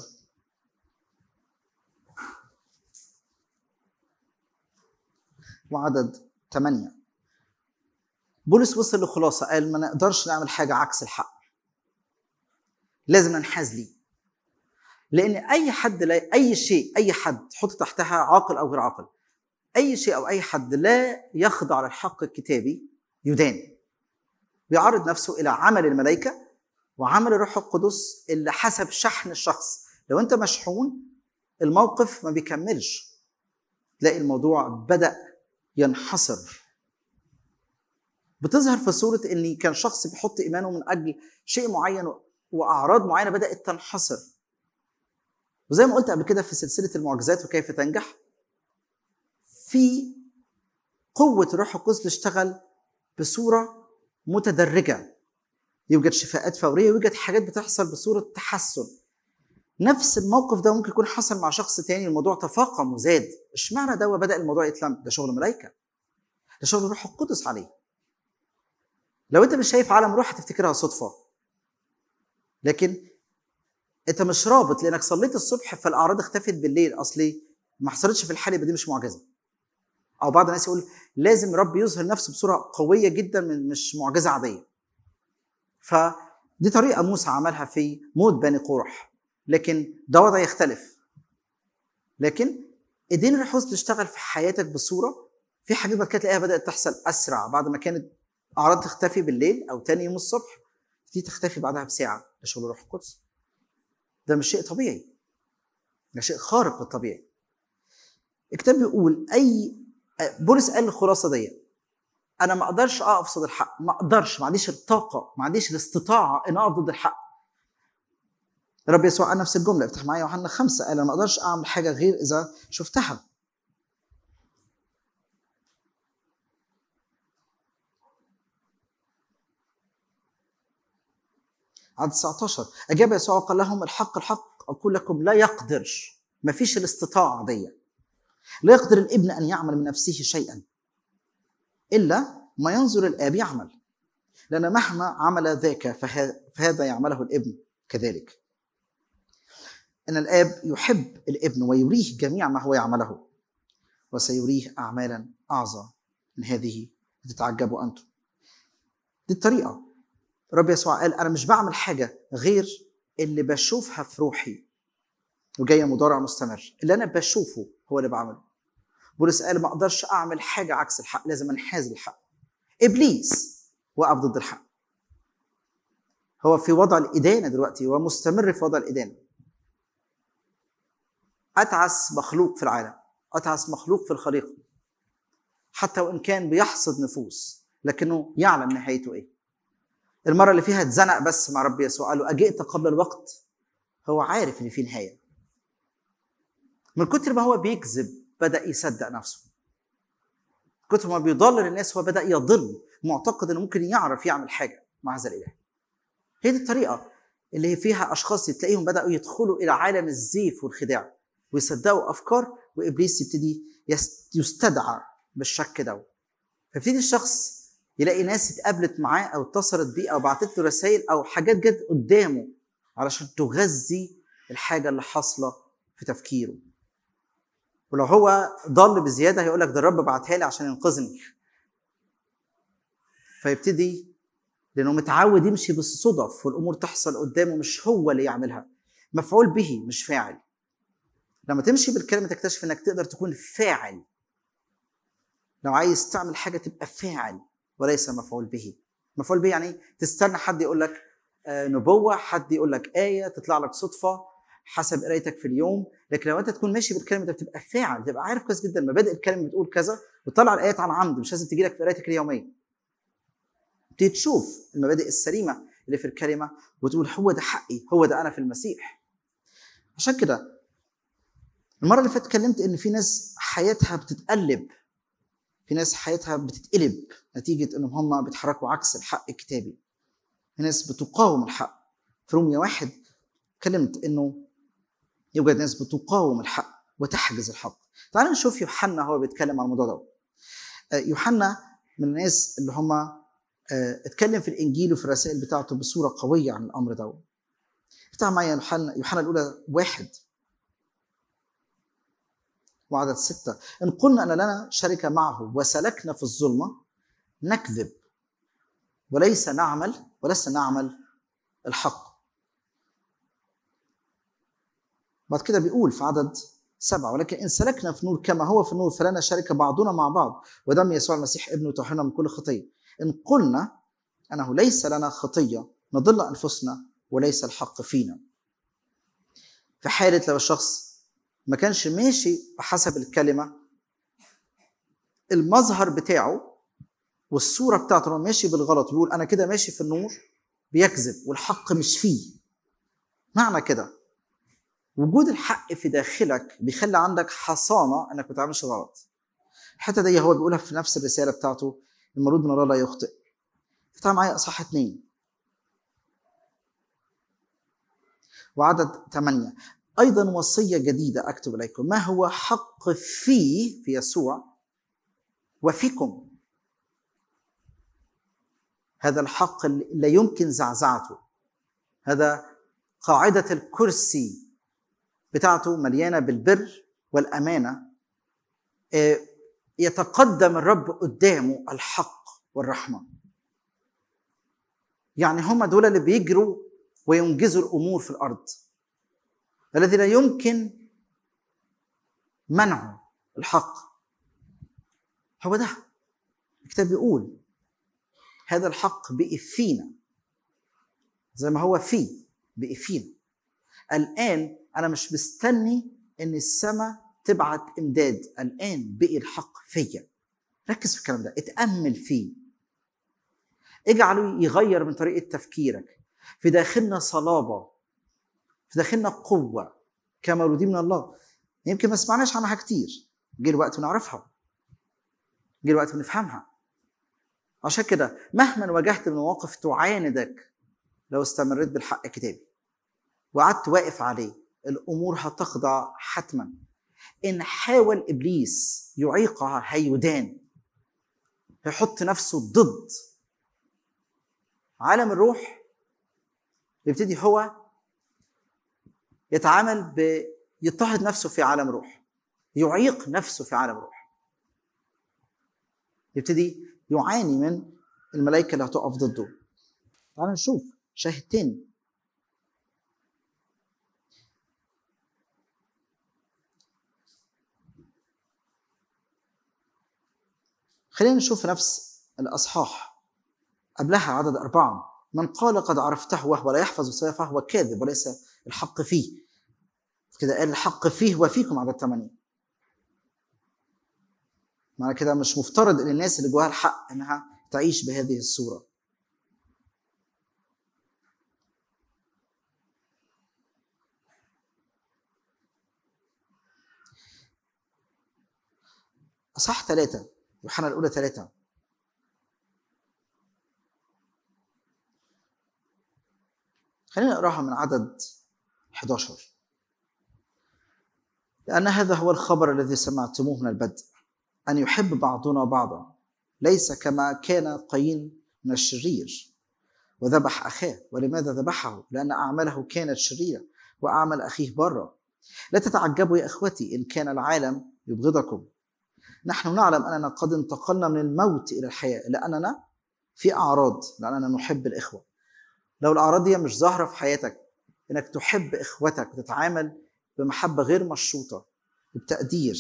وعدد 8 بولس وصل لخلاصة قال ما نقدرش نعمل حاجة عكس الحق لازم ننحاز ليه لأن أي حد لا أي شيء أي حد تحط تحتها عاقل أو غير عاقل أي شيء أو أي حد لا يخضع للحق الكتابي يدان بيعرض نفسه إلى عمل الملائكة وعمل الروح القدس اللي حسب شحن الشخص لو أنت مشحون الموقف ما بيكملش تلاقي الموضوع بدأ ينحصر بتظهر في صورة إن كان شخص بيحط إيمانه من أجل شيء معين وأعراض معينة بدأت تنحصر وزي ما قلت قبل كده في سلسلة المعجزات وكيف تنجح في قوة الروح القدس بتشتغل بصورة متدرجة يوجد شفاءات فورية يوجد حاجات بتحصل بصورة تحسن نفس الموقف ده ممكن يكون حصل مع شخص تاني الموضوع تفاقم وزاد اشمعنى ده بدأ الموضوع يتلم ده شغل ملائكة ده شغل الروح القدس عليه لو انت مش شايف عالم روح هتفتكرها صدفة لكن انت مش رابط لانك صليت الصبح فالاعراض اختفت بالليل اصلي ما حصلتش في الحال يبقى دي مش معجزه او بعض الناس يقول لازم رب يظهر نفسه بصوره قويه جدا من مش معجزه عاديه فدي طريقه موسى عملها في موت بني قرح لكن ده وضع يختلف لكن ايدين الروح بتشتغل في حياتك بصوره في حاجات بعد كده تلاقيها بدات تحصل اسرع بعد ما كانت اعراض تختفي بالليل او تاني يوم الصبح دي تختفي بعدها بساعه ده شغل الروح القدس ده مش شيء طبيعي ده شيء خارق للطبيعي الكتاب بيقول اي بولس قال الخلاصه دي انا ما اقدرش اقف ضد الحق ما اقدرش ما عنديش الطاقه ما عنديش الاستطاعه ان اقف ضد الحق رب يسوع قال نفس الجمله افتح معايا يوحنا خمسة قال انا ما اقدرش اعمل حاجه غير اذا شفتها عدد 19 اجاب يسوع وقال لهم الحق الحق اقول لكم لا يقدر ما فيش الاستطاعه دي لا يقدر الابن ان يعمل من نفسه شيئا الا ما ينظر الاب يعمل لأن مهما عمل ذاك فه- فهذا يعمله الابن كذلك إن الآب يحب الابن ويريه جميع ما هو يعمله وسيريه أعمالا أعظم من هذه لتتعجبوا أنتم دي الطريقة الرب يسوع قال أنا مش بعمل حاجة غير اللي بشوفها في روحي وجاية مضارع مستمر اللي أنا بشوفه هو اللي بعمله بولس قال ما أقدرش أعمل حاجة عكس الحق لازم أنحاز للحق إبليس وقف ضد الحق هو في وضع الإدانة دلوقتي ومستمر في وضع الإدانة أتعس مخلوق في العالم أتعس مخلوق في الخليقة حتى وإن كان بيحصد نفوس لكنه يعلم نهايته إيه المرة اللي فيها اتزنق بس مع رب يسوع قال له أجئت قبل الوقت هو عارف إن في نهاية من كتر ما هو بيكذب بدأ يصدق نفسه كتر ما بيضلل الناس هو بدأ يضل معتقد إنه ممكن يعرف يعمل حاجة مع هذا الإله هي دي الطريقة اللي فيها أشخاص تلاقيهم بدأوا يدخلوا إلى عالم الزيف والخداع ويصدقوا أفكار وإبليس يبتدي يس- يستدعى بالشك ده فيبتدي الشخص يلاقي ناس اتقابلت معاه أو اتصلت بيه أو بعتت له رسائل أو حاجات جت قدامه علشان تغذي الحاجة اللي حاصلة في تفكيره ولو هو ضل بزيادة هيقول لك ده الرب بعتها لي عشان ينقذني فيبتدي لانه متعود يمشي بالصدف والامور تحصل قدامه مش هو اللي يعملها مفعول به مش فاعل لما تمشي بالكلمه تكتشف انك تقدر تكون فاعل لو عايز تعمل حاجه تبقى فاعل وليس مفعول به مفعول به يعني تستنى حد يقول لك آه، نبوه حد يقول لك ايه تطلع لك صدفه حسب قرايتك في اليوم لكن لو انت تكون ماشي بالكلمه انت بتبقى فاعل تبقى عارف كويس جدا مبادئ الكلمه بتقول كذا وتطلع الايات عن عمد مش لازم تجي لك في قرايتك اليوميه تبتدي تشوف المبادئ السليمه اللي في الكلمه وتقول هو ده حقي هو ده انا في المسيح عشان كده المره اللي فاتت اتكلمت ان في ناس حياتها بتتقلب في ناس حياتها بتتقلب نتيجه انهم هم بيتحركوا عكس الحق الكتابي في ناس بتقاوم الحق في رومية واحد اتكلمت انه يوجد ناس بتقاوم الحق وتحجز الحق تعالوا نشوف يوحنا هو بيتكلم عن الموضوع ده آه، يوحنا من الناس اللي هم آه، اتكلم في الانجيل وفي الرسائل بتاعته بصوره قويه عن الامر ده افتح معايا يوحنا يوحنا الاولى واحد وعدد ستة إن قلنا أن لنا شركة معه وسلكنا في الظلمة نكذب وليس نعمل ولسنا نعمل الحق بعد كده بيقول في عدد سبعة ولكن إن سلكنا في نور كما هو في النور فلنا شركة بعضنا مع بعض ودم يسوع المسيح ابنه يطهرنا من كل خطية إن قلنا أنه ليس لنا خطية نضل أنفسنا وليس الحق فينا في حالة لو الشخص ما كانش ماشي بحسب الكلمة المظهر بتاعه والصورة بتاعته لو ماشي بالغلط ويقول أنا كده ماشي في النور بيكذب والحق مش فيه معنى كده وجود الحق في داخلك بيخلي عندك حصانة انك ما تعملش غلط الحته دي هو بيقولها في نفس الرساله بتاعته المولود من الله لا يخطئ افتح معايا اصحاح اثنين وعدد ثمانية أيضا وصية جديدة أكتب إليكم ما هو حق فيه في يسوع وفيكم هذا الحق اللي لا يمكن زعزعته هذا قاعدة الكرسي بتاعته مليانة بالبر والأمانة آه، يتقدم الرب قدامه الحق والرحمة يعني هم دول اللي بيجروا وينجزوا الأمور في الأرض الذي لا يمكن منعه الحق هو ده الكتاب بيقول هذا الحق بقي فينا زي ما هو فيه بقي فينا الآن أنا مش مستني إن السماء تبعت إمداد الآن بقي الحق فيا ركز في الكلام ده اتأمل فيه اجعله يغير من طريقة تفكيرك في داخلنا صلابة في داخلنا قوة كمولودين من الله يمكن ما سمعناش عنها كتير جه الوقت ونعرفها جه الوقت ونفهمها عشان كده مهما واجهت من مواقف تعاندك لو استمريت بالحق الكتابي وقعدت واقف عليه الامور هتخضع حتما ان حاول ابليس يعيقها هيدان هيحط نفسه ضد عالم الروح يبتدي هو يتعامل ب يضطهد نفسه في عالم روح يعيق نفسه في عالم روح يبتدي يعاني من الملائكة اللي هتقف ضده تعال نشوف شاهد تاني خلينا نشوف في نفس الأصحاح قبلها عدد أربعة من قال قد عرفته وهو لا يحفظ الصلاة فهو كاذب وليس الحق فيه كده قال الحق فيه وفيكم عدد ثمانية معنى كده مش مفترض ان الناس اللي جواها الحق انها تعيش بهذه الصورة أصح ثلاثة يوحنا الأولى ثلاثة خلينا نقراها من عدد 11 لأن هذا هو الخبر الذي سمعتموه من البدء أن يحب بعضنا بعضا ليس كما كان قايين من الشرير وذبح أخاه ولماذا ذبحه؟ لأن أعماله كانت شريرة وأعمل أخيه برا لا تتعجبوا يا إخوتي إن كان العالم يبغضكم نحن نعلم أننا قد انتقلنا من الموت إلى الحياة لأننا في أعراض لأننا نحب الإخوة لو الأعراض دي مش ظاهرة في حياتك إنك تحب إخوتك وتتعامل بمحبة غير مشروطة وبتقدير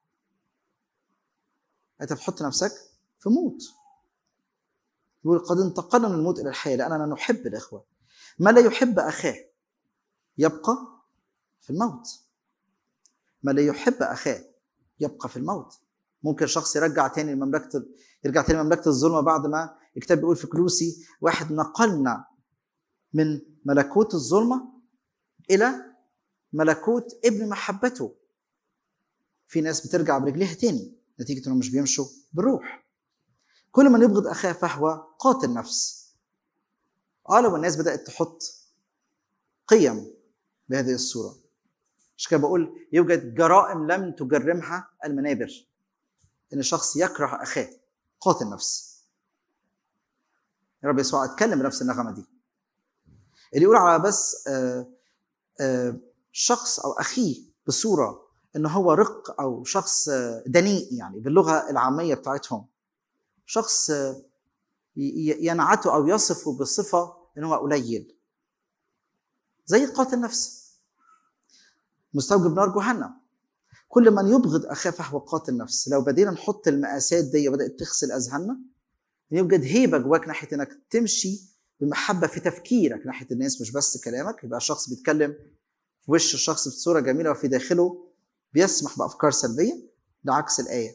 أنت بتحط نفسك في موت يقول قد انتقلنا من الموت إلى الحياة لأننا نحب الإخوة ما لا يحب أخاه يبقى في الموت ما لا يحب أخاه يبقى في الموت ممكن شخص يرجع تاني لمملكة يرجع تاني لمملكة الظلمة بعد ما الكتاب بيقول في كلوسي واحد نقلنا من ملكوت الظلمة إلى ملكوت ابن محبته في ناس بترجع برجليها تاني نتيجة انهم مش بيمشوا بالروح كل من يبغض اخاه فهو قاتل نفس اه لو الناس بدأت تحط قيم بهذه الصورة مش كده بقول يوجد جرائم لم تجرمها المنابر ان شخص يكره اخاه قاتل نفس يا رب يسوع اتكلم بنفس النغمة دي اللي يقول على بس آه آه شخص او اخيه بصوره ان هو رق او شخص دنيء يعني باللغه العاميه بتاعتهم شخص ينعته او يصفه بصفه ان هو قليل زي قاتل نفس مستوجب نار جهنم كل من يبغض اخاه فهو قاتل نفس لو بدينا نحط المقاسات دي وبدات تغسل اذهاننا يوجد هيبه جواك ناحيه انك تمشي بمحبه في تفكيرك ناحيه الناس مش بس كلامك يبقى شخص بيتكلم في وش الشخص بصوره جميله وفي داخله بيسمح بافكار سلبيه ده عكس الايه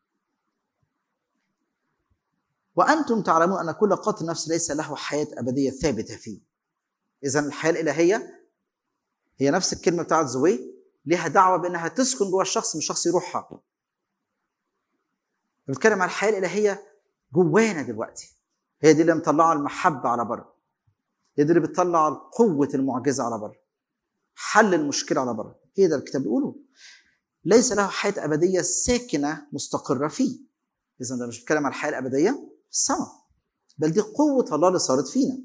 وانتم تعلمون ان كل قاتل نفس ليس له حياه ابديه ثابته فيه اذا الحياه الالهيه هي نفس الكلمه بتاعت زوي ليها دعوه بانها تسكن جوه الشخص مش شخص يروحها بنتكلم عن الحياه الالهيه جوانا دلوقتي هي دي اللي مطلعه المحبه على بره هي دي اللي بتطلع قوه المعجزه على بره حل المشكله على بره هي ده الكتاب بيقوله ليس له حياه ابديه ساكنه مستقره فيه اذا ده مش بيتكلم عن الحياه الابديه في السماء بل دي قوه الله اللي صارت فينا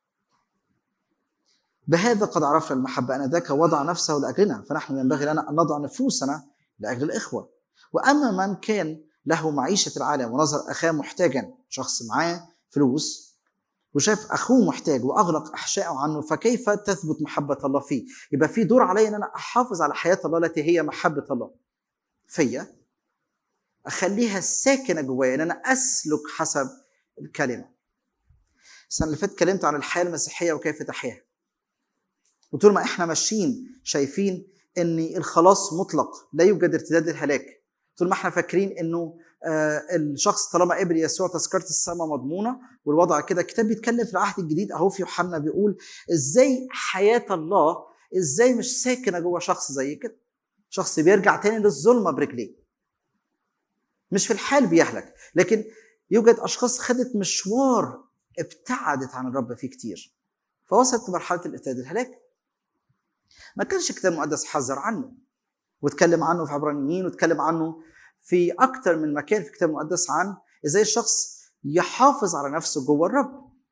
بهذا قد عرفنا المحبة أن ذاك وضع نفسه لأجلنا فنحن ينبغي لنا أن نضع نفوسنا لأجل الإخوة وأما من كان له معيشة العالم ونظر أخاه محتاجا شخص معاه فلوس وشاف أخوه محتاج وأغلق أحشائه عنه فكيف تثبت محبة الله فيه يبقى في دور علي أن أنا أحافظ على حياة الله التي هي محبة الله فيا أخليها ساكنة جوايا أن أنا أسلك حسب الكلمة السنة اللي فاتت اتكلمت عن الحياة المسيحية وكيف تحياها وطول ما احنا ماشيين شايفين ان الخلاص مطلق لا يوجد ارتداد للهلاك طول ما احنا فاكرين انه آه الشخص طالما قبل يسوع تذكره السماء مضمونه والوضع كده الكتاب بيتكلم في العهد الجديد اهو في يوحنا بيقول ازاي حياه الله ازاي مش ساكنه جوه شخص زي كده شخص بيرجع تاني للظلمه برجليه مش في الحال بيهلك لكن يوجد اشخاص خدت مشوار ابتعدت عن الرب فيه كتير فوصلت لمرحله الارتداد الهلاك ما كانش الكتاب المقدس حذر عنه واتكلم عنه في عبرانيين واتكلم عنه في اكتر من مكان في الكتاب المقدس عن ازاي الشخص يحافظ على نفسه جوه الرب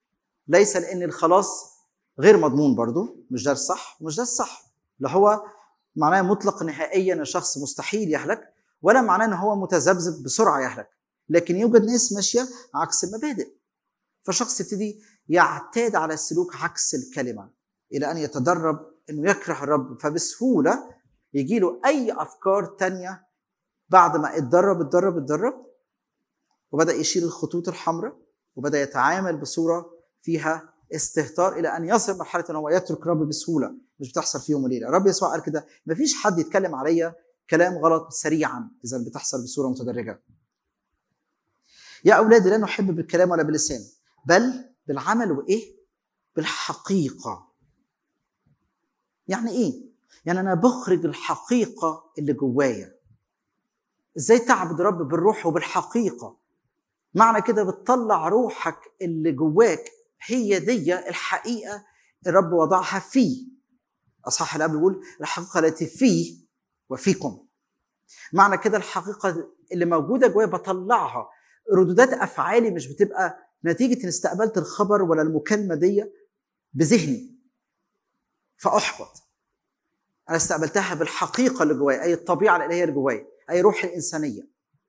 ليس لان الخلاص غير مضمون برضه مش ده الصح ومش ده الصح لا هو معناه مطلق نهائيا ان الشخص مستحيل يهلك ولا معناه ان هو متذبذب بسرعه يهلك لكن يوجد ناس ماشيه عكس المبادئ فالشخص يبتدي يعتاد على السلوك عكس الكلمه الى ان يتدرب انه يكره الرب فبسهوله يجي له اي افكار تانية بعد ما اتدرب اتدرب اتدرب وبدا يشيل الخطوط الحمراء وبدا يتعامل بصوره فيها استهتار الى ان يصل مرحله ان هو يترك رب بسهوله مش بتحصل في يوم وليله رب يسوع قال كده مفيش حد يتكلم عليا كلام غلط سريعا اذا بتحصل بصوره متدرجه يا اولادي لا نحب بالكلام ولا باللسان بل بالعمل وايه بالحقيقه يعني ايه يعني انا بخرج الحقيقه اللي جوايا ازاي تعبد رب بالروح وبالحقيقه معنى كده بتطلع روحك اللي جواك هي دي الحقيقه الرب وضعها فيه اصحاح الاب بيقول الحقيقه التي فيه وفيكم معنى كده الحقيقه اللي موجوده جوايا بطلعها ردودات افعالي مش بتبقى نتيجه ان استقبلت الخبر ولا المكالمه دي بذهني فاحبط انا استقبلتها بالحقيقه اللي جوايا اي الطبيعه الالهيه اللي جوايا اي روح الانسانيه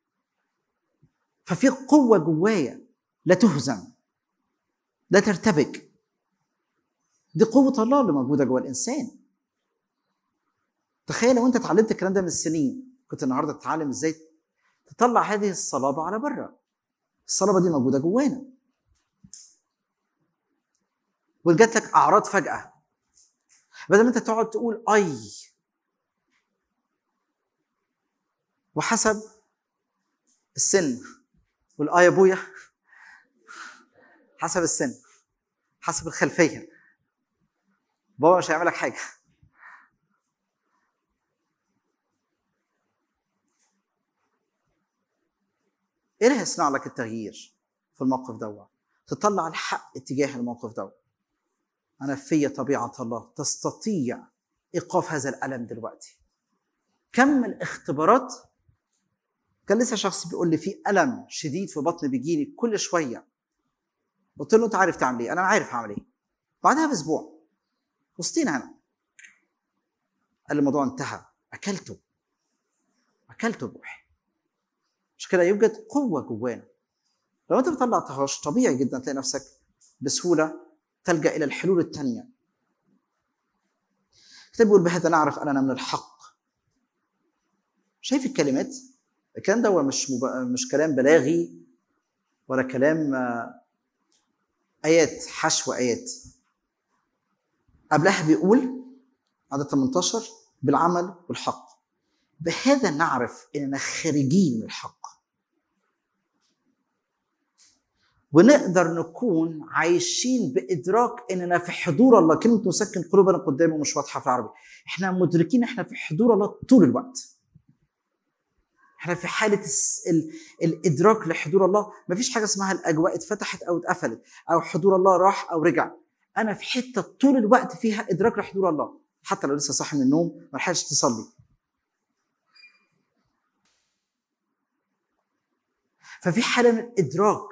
ففي قوه جوايا لا تهزم لا ترتبك دي قوه الله اللي موجوده جوا الانسان تخيل لو انت اتعلمت الكلام ده من السنين كنت النهارده تتعلم ازاي تطلع هذه الصلابه على بره الصلابه دي موجوده جوانا وجات لك اعراض فجاه بدل ما انت تقعد تقول اي وحسب السن والاي ابويا حسب السن حسب الخلفيه بابا مش هيعمل لك حاجه ايه اللي هيصنع لك التغيير في الموقف دوت تطلع الحق اتجاه الموقف دوت انا في طبيعه الله تستطيع ايقاف هذا الالم دلوقتي كم الاختبارات كان لسه شخص بيقول لي في الم شديد في بطني بيجيني كل شويه قلت له انت عارف تعمل ايه انا عارف اعمل ايه بعدها باسبوع وسطينا هنا قال لي الموضوع انتهى اكلته اكلته بروحي مش كده يوجد قوه جوانا لو انت ما طلعتهاش طبيعي جدا تلاقي نفسك بسهوله تلجا الى الحلول الثانيه الكتاب بيقول بهذا نعرف اننا من الحق شايف الكلمات الكلام ده هو مش مب... مش كلام بلاغي ولا كلام ايات حشو ايات قبلها بيقول عدد 18 بالعمل والحق بهذا نعرف اننا خارجين من الحق ونقدر نكون عايشين بادراك اننا في حضور الله كلمه نسكن قلوبنا قدامه مش واضحه في العربي احنا مدركين احنا في حضور الله طول الوقت احنا في حاله ال... الادراك لحضور الله مفيش حاجه اسمها الاجواء اتفتحت او اتقفلت او حضور الله راح او رجع انا في حته طول الوقت فيها ادراك لحضور الله حتى لو لسه صاحي من النوم ما لحقتش تصلي ففي حاله من الادراك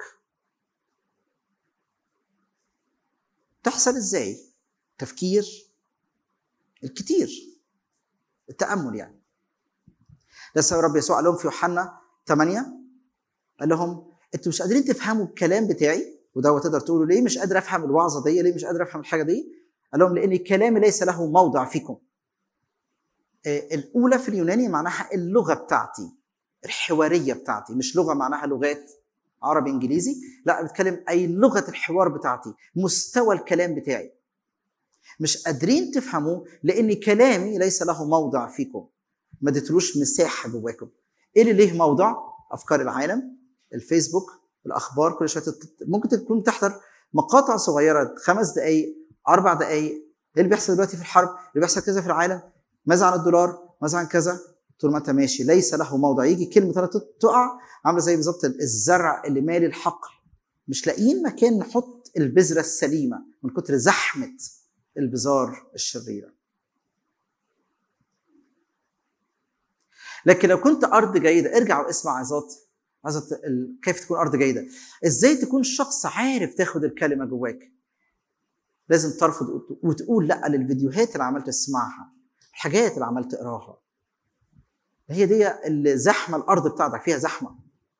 تحصل ازاي تفكير الكتير التامل يعني لسه رب يسوع قال لهم في يوحنا 8 قال لهم انتوا مش قادرين تفهموا الكلام بتاعي وده تقدر تقولوا ليه مش قادر افهم الوعظه دي ليه مش قادر افهم الحاجه دي قال لهم لان كلامي ليس له موضع فيكم الاولى في اليوناني معناها اللغه بتاعتي الحواريه بتاعتي مش لغه معناها لغات عربي انجليزي لا بتكلم اي لغه الحوار بتاعتي مستوى الكلام بتاعي مش قادرين تفهموه لان كلامي ليس له موضع فيكم ما اديتلوش مساحه جواكم ايه اللي ليه موضع افكار العالم الفيسبوك الاخبار كل شويه ممكن تكون تحضر مقاطع صغيره خمس دقائق اربع دقائق ايه اللي بيحصل دلوقتي في الحرب اللي بيحصل كذا في العالم ماذا عن الدولار ماذا عن كذا طول ما انت ماشي ليس له موضع يجي كلمه تقع عامله زي بالظبط الزرع اللي مالي الحقل مش لاقيين مكان نحط البذره السليمه من كتر زحمه البذار الشريره لكن لو كنت ارض جيده ارجع واسمع عظات عظة كيف تكون ارض جيده ازاي تكون شخص عارف تاخد الكلمه جواك لازم ترفض وت- وتقول لا للفيديوهات اللي عمال تسمعها الحاجات اللي عمال تقراها هي دي اللي زحمه الارض بتاعتك فيها زحمه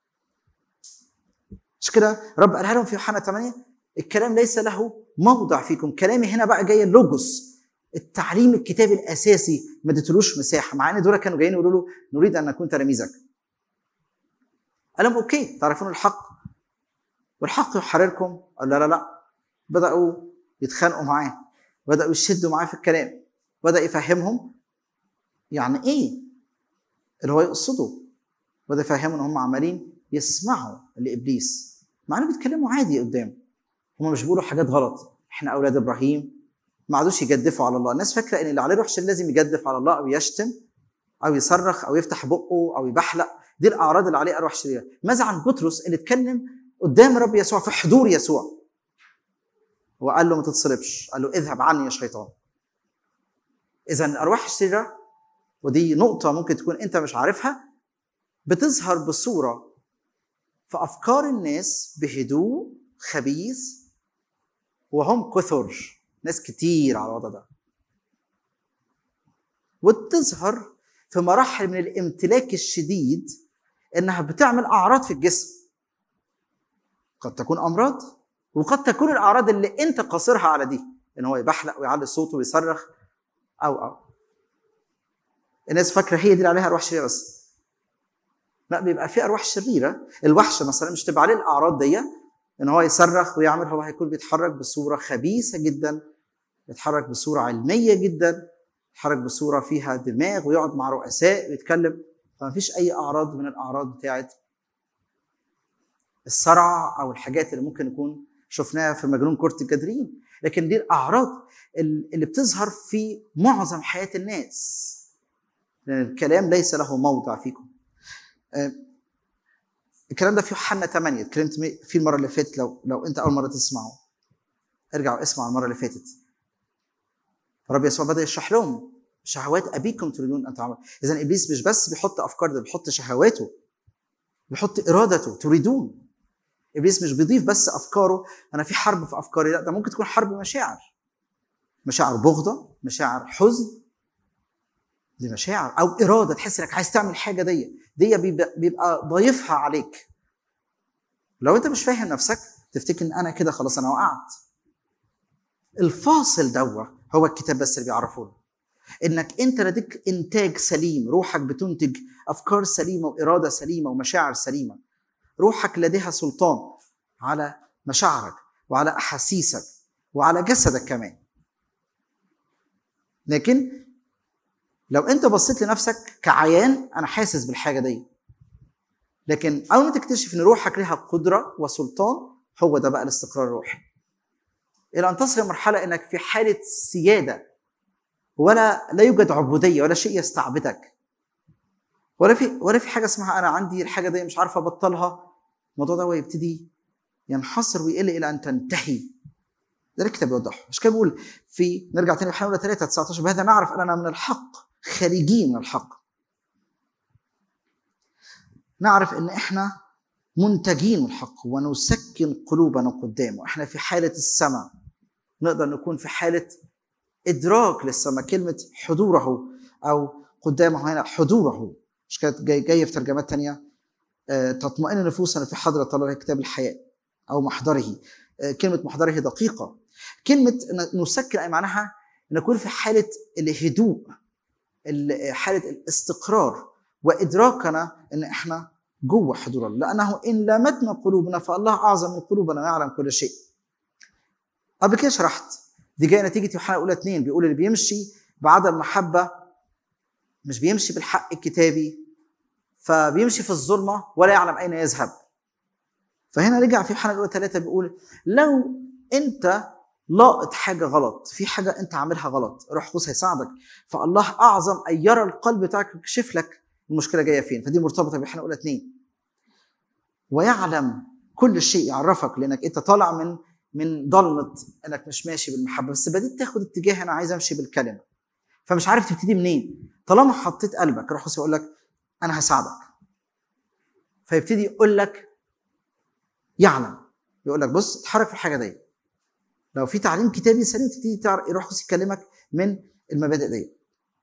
مش كده رب قالها لهم في يوحنا 8 الكلام ليس له موضع فيكم كلامي هنا بقى جاي اللوجوس التعليم الكتابي الاساسي ما اديتلوش مساحه مع ان دول كانوا جايين يقولوا له نريد ان نكون تلاميذك قال لهم اوكي تعرفون الحق والحق يحرركم قال لا لا لا بداوا يتخانقوا معاه بداوا يشدوا معاه في الكلام بدا يفهمهم يعني ايه اللي هو يقصده بدا يفهمهم ان هم عمالين يسمعوا لابليس مع انه بيتكلموا عادي قدامه هم مش بيقولوا حاجات غلط احنا اولاد ابراهيم ما عادوش يجدفوا على الله الناس فاكره ان اللي عليه روح شرير لازم يجدف على الله او يشتم او يصرخ او يفتح بقه او يبحلق دي الاعراض اللي عليه ارواح شريره ماذا عن بطرس اللي اتكلم قدام رب يسوع في حضور يسوع وقال له ما تتصلبش قال له اذهب عني يا شيطان اذا الارواح الشريره ودي نقطه ممكن تكون انت مش عارفها بتظهر بصوره في افكار الناس بهدوء خبيث وهم كثر ناس كتير على الوضع ده وتظهر في مراحل من الامتلاك الشديد انها بتعمل اعراض في الجسم قد تكون امراض وقد تكون الاعراض اللي انت قاصرها على دي ان هو يبحلق ويعلي صوته ويصرخ او او الناس فاكره هي دي اللي عليها ارواح شريره بس لا بيبقى في ارواح شريره الوحش مثلا مش تبقى عليه الاعراض دي ان هو يصرخ ويعمل هو هيكون بيتحرك بصوره خبيثه جدا يتحرك بصوره علميه جدا يتحرك بصوره فيها دماغ ويقعد مع رؤساء ويتكلم فما فيش اي اعراض من الاعراض بتاعت الصرع او الحاجات اللي ممكن نكون شفناها في مجنون كرة الجدرين لكن دي الاعراض اللي بتظهر في معظم حياه الناس لان الكلام ليس له موضع فيكم آه، الكلام ده في يوحنا 8 اتكلمت فيه المره اللي فاتت لو لو انت اول مره تسمعه ارجع واسمع المره اللي فاتت الرب يسوع بدا يشرح لهم شهوات ابيكم تريدون ان تعملوا اذا ابليس مش بس بيحط افكار ده بيحط شهواته بيحط ارادته تريدون ابليس مش بيضيف بس افكاره انا في حرب في افكاري لا ده ممكن تكون حرب مشاعر مشاعر بغضه مشاعر حزن دي مشاعر او اراده تحس انك عايز تعمل حاجه دي دي بيبقى, بيبقى ضايفها عليك لو انت مش فاهم نفسك تفتكر ان انا كده خلاص انا وقعت الفاصل دوا هو الكتاب بس اللي بيعرفه انك انت لديك انتاج سليم روحك بتنتج افكار سليمه واراده سليمه ومشاعر سليمه روحك لديها سلطان على مشاعرك وعلى احاسيسك وعلى جسدك كمان لكن لو انت بصيت لنفسك كعيان انا حاسس بالحاجه دي لكن اول ما تكتشف ان روحك لها قدره وسلطان هو ده بقى الاستقرار الروحي الى ان تصل لمرحله انك في حاله سياده ولا لا يوجد عبوديه ولا شيء يستعبدك ولا في ولا في حاجه اسمها انا عندي الحاجه دي مش عارف ابطلها الموضوع ده هو يبتدي ينحصر ويقل الى ان تنتهي ده الكتاب بيوضحه مش كده بيقول في نرجع تاني لحنا 3 19 بهذا نعرف اننا من الحق خارجين من الحق نعرف ان احنا منتجين من الحق ونسكن قلوبنا قدامه احنا في حاله السماء نقدر نكون في حاله ادراك للسماء كلمه حضوره او قدامه هنا حضوره مش كانت جاي جايه في ترجمات تانية آه، تطمئن نفوسنا في حضرة الله كتاب الحياة أو محضره آه، كلمة محضره دقيقة كلمة ن- نسكن أي معناها نكون في حالة الهدوء ال- حالة الاستقرار وإدراكنا إن إحنا جوه حضور الله لأنه إن لامتنا قلوبنا فالله أعظم من قلوبنا ويعلم كل شيء قبل كده شرحت دي جايه نتيجه يوحنا الاولى اثنين بيقول اللي بيمشي بعدم محبه مش بيمشي بالحق الكتابي فبيمشي في الظلمه ولا يعلم اين يذهب فهنا رجع في يوحنا الاولى ثلاثه بيقول لو انت لاقط حاجه غلط في حاجه انت عاملها غلط روح قدس هيساعدك فالله اعظم ان يرى القلب بتاعك يكشف لك المشكله جايه فين فدي مرتبطه بيوحنا الاولى اثنين ويعلم كل شيء يعرفك لانك انت طالع من من ضلمه انك مش ماشي بالمحبه بس بديت تاخد اتجاه انا عايز امشي بالكلمه فمش عارف تبتدي منين طالما حطيت قلبك روح يقول لك انا هساعدك فيبتدي يقول لك يعلم يقول لك بص اتحرك في الحاجه دي لو في تعليم كتابي سليم تبتدي تعرف يروح القدس يكلمك من المبادئ دي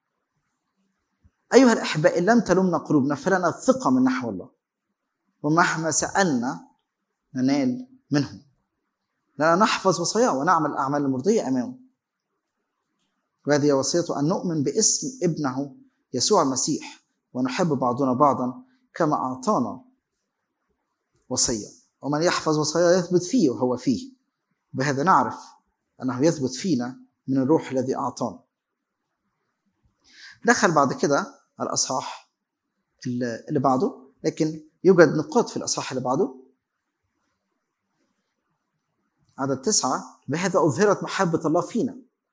ايها الاحباء ان لم تلمنا قلوبنا فلنا الثقه من نحو الله ومهما سالنا ننال منه لنا نحفظ وصاياه ونعمل الاعمال المرضيه امامه وهذه وصيته ان نؤمن باسم ابنه يسوع المسيح ونحب بعضنا بعضا كما اعطانا وصيه ومن يحفظ وصاياه يثبت فيه وهو فيه بهذا نعرف انه يثبت فينا من الروح الذي اعطانا دخل بعد كده الاصحاح اللي اللي بعده لكن يوجد نقاط في الاصحاح اللي بعده عدد تسعة بهذا أظهرت محبة الله فينا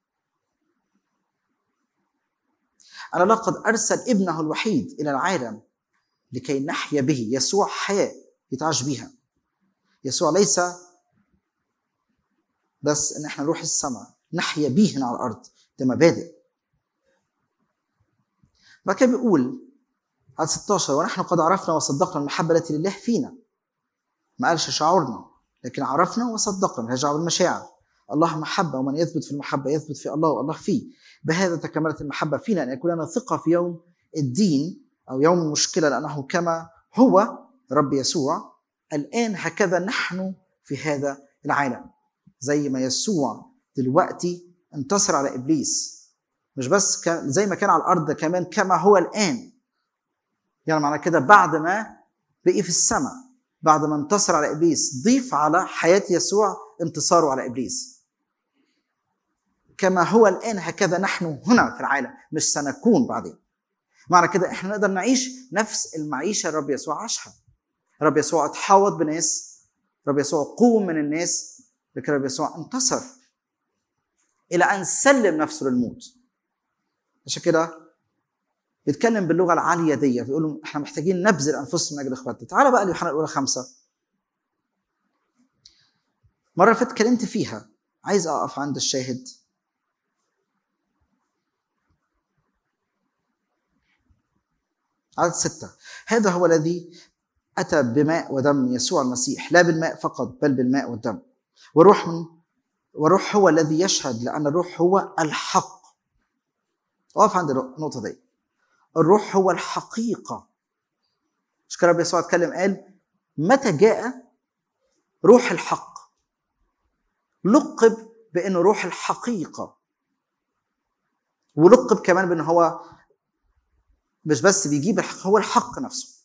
أن الله قد أرسل ابنه الوحيد إلى العالم لكي نحيا به يسوع حياة يتعاش بيها يسوع ليس بس ان احنا نروح السماء نحيا بيه هنا على الارض ده مبادئ بعد كده بيقول على 16 ونحن قد عرفنا وصدقنا المحبه التي لله فينا ما قالش شعورنا لكن عرفنا وصدقنا ملهاش دعوه بالمشاعر الله محبه ومن يثبت في المحبه يثبت في الله والله فيه بهذا تكملت المحبه فينا ان يكون لنا ثقه في يوم الدين او يوم المشكله لانه كما هو رب يسوع الان هكذا نحن في هذا العالم زي ما يسوع دلوقتي انتصر على ابليس مش بس كان زي ما كان على الارض كمان كما هو الان يعني معنى كده بعد ما بقي في السماء بعد ما انتصر على ابليس ضيف على حياه يسوع انتصاره على ابليس كما هو الان هكذا نحن هنا في العالم مش سنكون بعدين معنى كده احنا نقدر نعيش نفس المعيشه الرب يسوع عاشها الرب يسوع اتحوط بناس الرب يسوع قوم من الناس لكن الرب يسوع انتصر الى ان سلم نفسه للموت عشان كده بيتكلم باللغه العاليه دي بيقول لهم احنا محتاجين نبذل انفسنا من اجل اخواتنا تعال بقى ليوحنا الاولى خمسه مره فاتت اتكلمت فيها عايز اقف عند الشاهد عدد ستة هذا هو الذي أتى بماء ودم يسوع المسيح لا بالماء فقط بل بالماء والدم والروح من والروح هو الذي يشهد لأن الروح هو الحق أقف عند النقطة دي الروح هو الحقيقة مش كده رب يسوع اتكلم قال متى جاء روح الحق لقب بأنه روح الحقيقة ولقب كمان بأنه هو مش بس بيجيب الحق هو الحق نفسه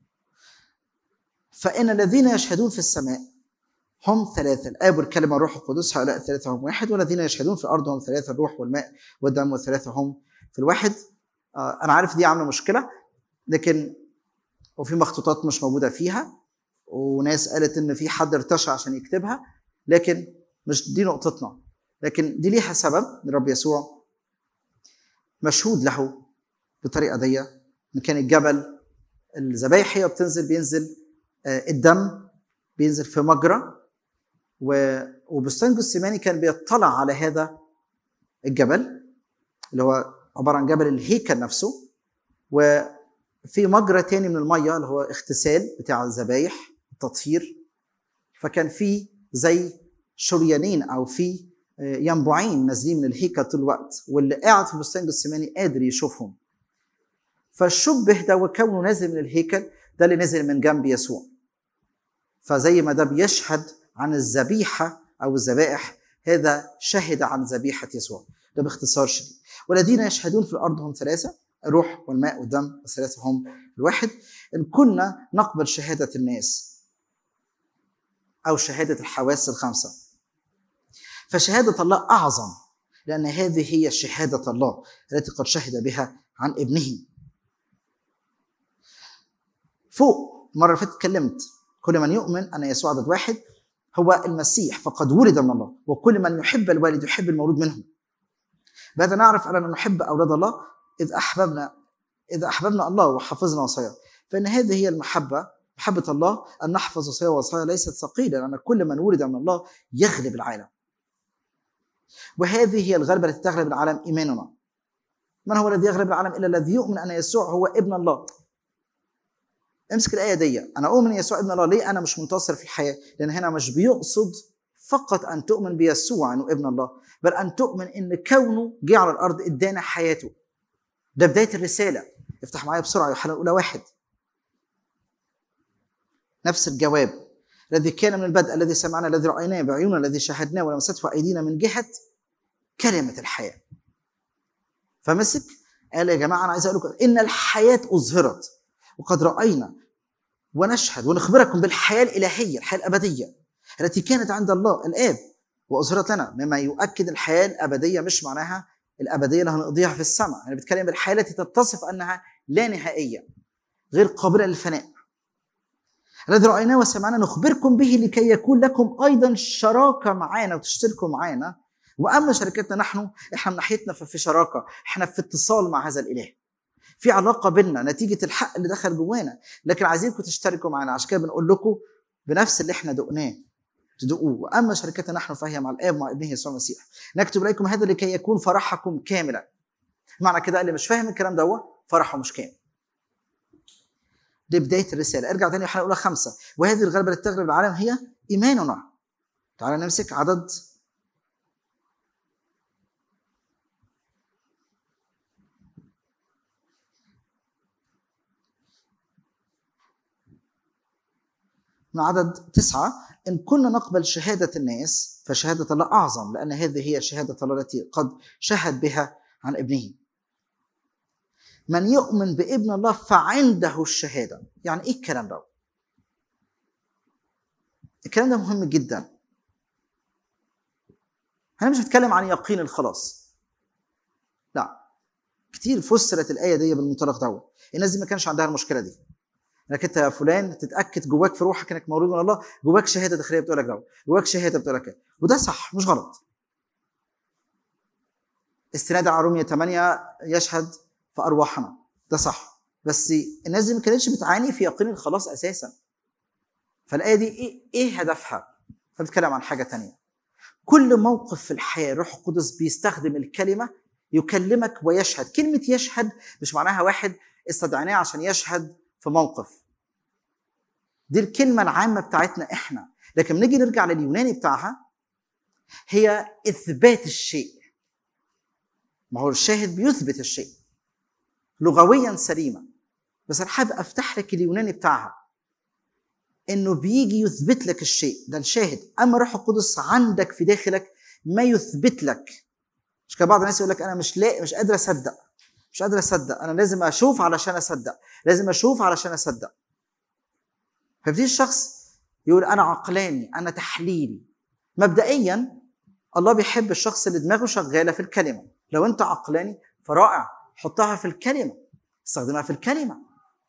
فإن الذين يشهدون في السماء هم ثلاثة الآب والكلمة والروح القدس هؤلاء الثلاثة هم واحد والذين يشهدون في الأرض هم ثلاثة الروح والماء والدم والثلاثة هم في الواحد آه أنا عارف دي عاملة مشكلة لكن وفي مخطوطات مش موجودة فيها وناس قالت إن في حد ارتشى عشان يكتبها لكن مش دي نقطتنا لكن دي ليها سبب ان الرب يسوع مشهود له بالطريقه دي ان كان الجبل الذبايح هي بتنزل بينزل الدم بينزل في مجرى وبستان جثماني كان بيطلع على هذا الجبل اللي هو عباره عن جبل الهيكل نفسه وفي مجرى تاني من الميه اللي هو اغتسال بتاع الذبايح التطهير فكان في زي شريانين او في ينبوعين نازلين من الهيكل طول الوقت واللي قاعد في بستان جثماني قادر يشوفهم فالشبه ده وكونه نازل من الهيكل ده اللي نزل من جنب يسوع فزي ما ده بيشهد عن الذبيحه او الذبائح هذا شهد عن ذبيحه يسوع ده باختصار شديد والذين يشهدون في الارض هم ثلاثه الروح والماء والدم الثلاثه هم الواحد ان كنا نقبل شهاده الناس او شهاده الحواس الخمسه فشهاده الله اعظم لان هذه هي شهاده الله التي قد شهد بها عن ابنه فوق مرة فاتت اتكلمت كل من يؤمن أن يسوع عدد واحد هو المسيح فقد ولد من الله وكل من يحب الوالد يحب المولود منه بهذا نعرف أننا نحب أولاد الله إذ أحببنا إذا أحببنا الله وحفظنا وصاياه فإن هذه هي المحبة محبة الله أن نحفظ وصاياه وصاياه ليست ثقيلة لأن كل من ولد من الله يغلب العالم وهذه هي الغلبة التي تغلب العالم إيماننا من هو الذي يغلب العالم إلا الذي يؤمن أن يسوع هو ابن الله امسك الايه دي انا اؤمن يسوع ابن الله ليه انا مش منتصر في الحياه لان هنا مش بيقصد فقط ان تؤمن بيسوع انه ابن الله بل ان تؤمن ان كونه جه على الارض ادانا حياته ده بدايه الرساله افتح معايا بسرعه يوحنا الاولى واحد نفس الجواب الذي كان من البدء الذي سمعنا الذي رايناه بعيوننا الذي شاهدناه ولمسته ايدينا من جهه كلمه الحياه فمسك قال يا جماعه انا عايز اقول لكم ان الحياه اظهرت وقد راينا ونشهد ونخبركم بالحياه الالهيه الحياه الابديه التي كانت عند الله الاب واظهرت لنا مما يؤكد الحياه الابديه مش معناها الابديه اللي هنقضيها في السماء انا بتكلم بالحياه التي تتصف انها لا نهائيه غير قابله للفناء الذي رايناه وسمعنا نخبركم به لكي يكون لكم ايضا شراكه معانا وتشتركوا معانا واما شركتنا نحن احنا من ناحيتنا ففي شراكه احنا في اتصال مع هذا الاله في علاقه بيننا نتيجه الحق اللي دخل جوانا لكن عايزينكم تشتركوا معانا عشان كده بنقول لكم بنفس اللي احنا دقناه تدقوه واما شركتنا نحن فهي مع الاب مع ابنه يسوع المسيح نكتب اليكم هذا لكي يكون فرحكم كاملا معنى كده اللي مش فاهم الكلام ده فرحه مش كامل دي بدايه الرساله ارجع تاني يوحنا الاولى خمسه وهذه الغلبه التي تغلب العالم هي ايماننا تعالى نمسك عدد من عدد تسعة إن كنا نقبل شهادة الناس فشهادة الله أعظم لأن هذه هي شهادة الله التي قد شهد بها عن ابنه من يؤمن بابن الله فعنده الشهادة يعني إيه الكلام ده؟ الكلام ده مهم جدا أنا مش بتكلم عن يقين الخلاص لا كتير فسرت الآية دي بالمنطلق دوت الناس دي ما كانش عندها المشكلة دي انك انت يا فلان تتاكد جواك في روحك انك مولود من الله جواك شهاده داخليه بتقول لك ده جواك شهاده بتقول لك وده صح مش غلط استناد على رومية 8 يشهد في ارواحنا ده صح بس الناس دي ما كانتش بتعاني في يقين الخلاص اساسا فالايه دي ايه, إيه هدفها فبتتكلم عن حاجه تانية كل موقف في الحياه الروح القدس بيستخدم الكلمه يكلمك ويشهد كلمه يشهد مش معناها واحد استدعيناه عشان يشهد في موقف دي الكلمة العامة بتاعتنا احنا لكن نيجي نرجع لليوناني بتاعها هي إثبات الشيء ما هو الشاهد بيثبت الشيء لغويا سليمة بس أنا حابب أفتح لك اليوناني بتاعها إنه بيجي يثبت لك الشيء ده الشاهد أما روح القدس عندك في داخلك ما يثبت لك مش كده بعض الناس يقول لك أنا مش لاقي مش قادر أصدق مش قادر اصدق انا لازم اشوف علشان اصدق لازم اشوف علشان اصدق فبتيجي الشخص يقول انا عقلاني انا تحليلي مبدئيا الله بيحب الشخص اللي دماغه شغاله في الكلمه لو انت عقلاني فرائع حطها في الكلمه استخدمها في الكلمه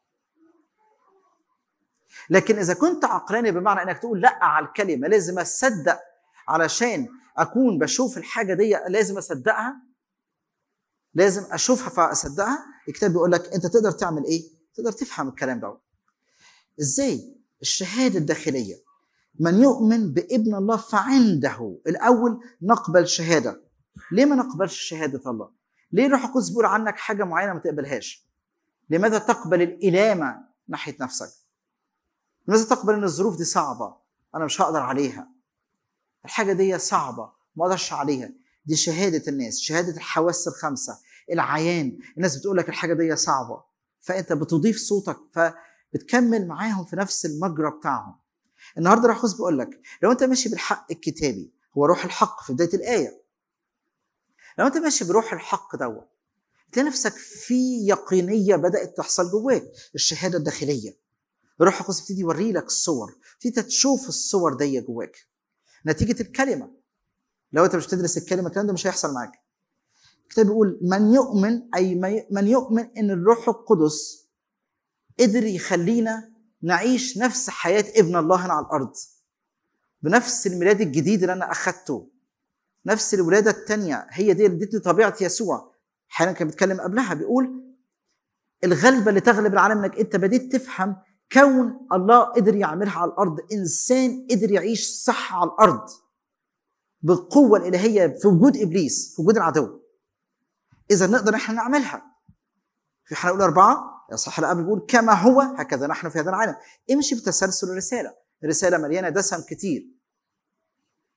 لكن اذا كنت عقلاني بمعنى انك تقول لا على الكلمه لازم اصدق علشان اكون بشوف الحاجه دي لازم اصدقها لازم اشوفها فاصدقها الكتاب بيقول لك انت تقدر تعمل ايه تقدر تفهم الكلام ده ازاي الشهاده الداخليه من يؤمن بابن الله فعنده الاول نقبل شهاده ليه ما نقبلش شهاده الله ليه الروح القدس بيقول عنك حاجه معينه ما تقبلهاش لماذا تقبل الالامه ناحيه نفسك لماذا تقبل ان الظروف دي صعبه انا مش هقدر عليها الحاجه دي صعبه ما اقدرش عليها دي شهاده الناس شهاده الحواس الخمسه العيان الناس بتقول لك الحاجه دي صعبه فانت بتضيف صوتك فبتكمل معاهم في نفس المجرى بتاعهم النهارده روح بيقول لك لو انت ماشي بالحق الكتابي هو روح الحق في بدايه الايه لو انت ماشي بروح الحق دوت تلاقي نفسك في يقينيه بدات تحصل جواك الشهاده الداخليه الروح القدس بيبتدي يوري لك الصور تبتدي تشوف الصور دي جواك نتيجه الكلمه لو انت مش تدرس الكلمه الكلام ده مش هيحصل معاك الكتاب بيقول من يؤمن اي من يؤمن ان الروح القدس قدر يخلينا نعيش نفس حياه ابن الله هنا على الارض بنفس الميلاد الجديد اللي انا اخدته نفس الولاده الثانيه هي دي اللي ادتني طبيعه يسوع احيانا كان بيتكلم قبلها بيقول الغلبه اللي تغلب العالم انك انت بديت تفهم كون الله قدر يعملها على الارض انسان قدر يعيش صح على الارض بالقوه الالهيه في وجود ابليس في وجود العدو اذا نقدر احنا نعملها في حلقه الاولى اربعه صح الاب بيقول كما هو هكذا نحن في هذا العالم امشي في تسلسل الرساله الرساله مليانه دسم كتير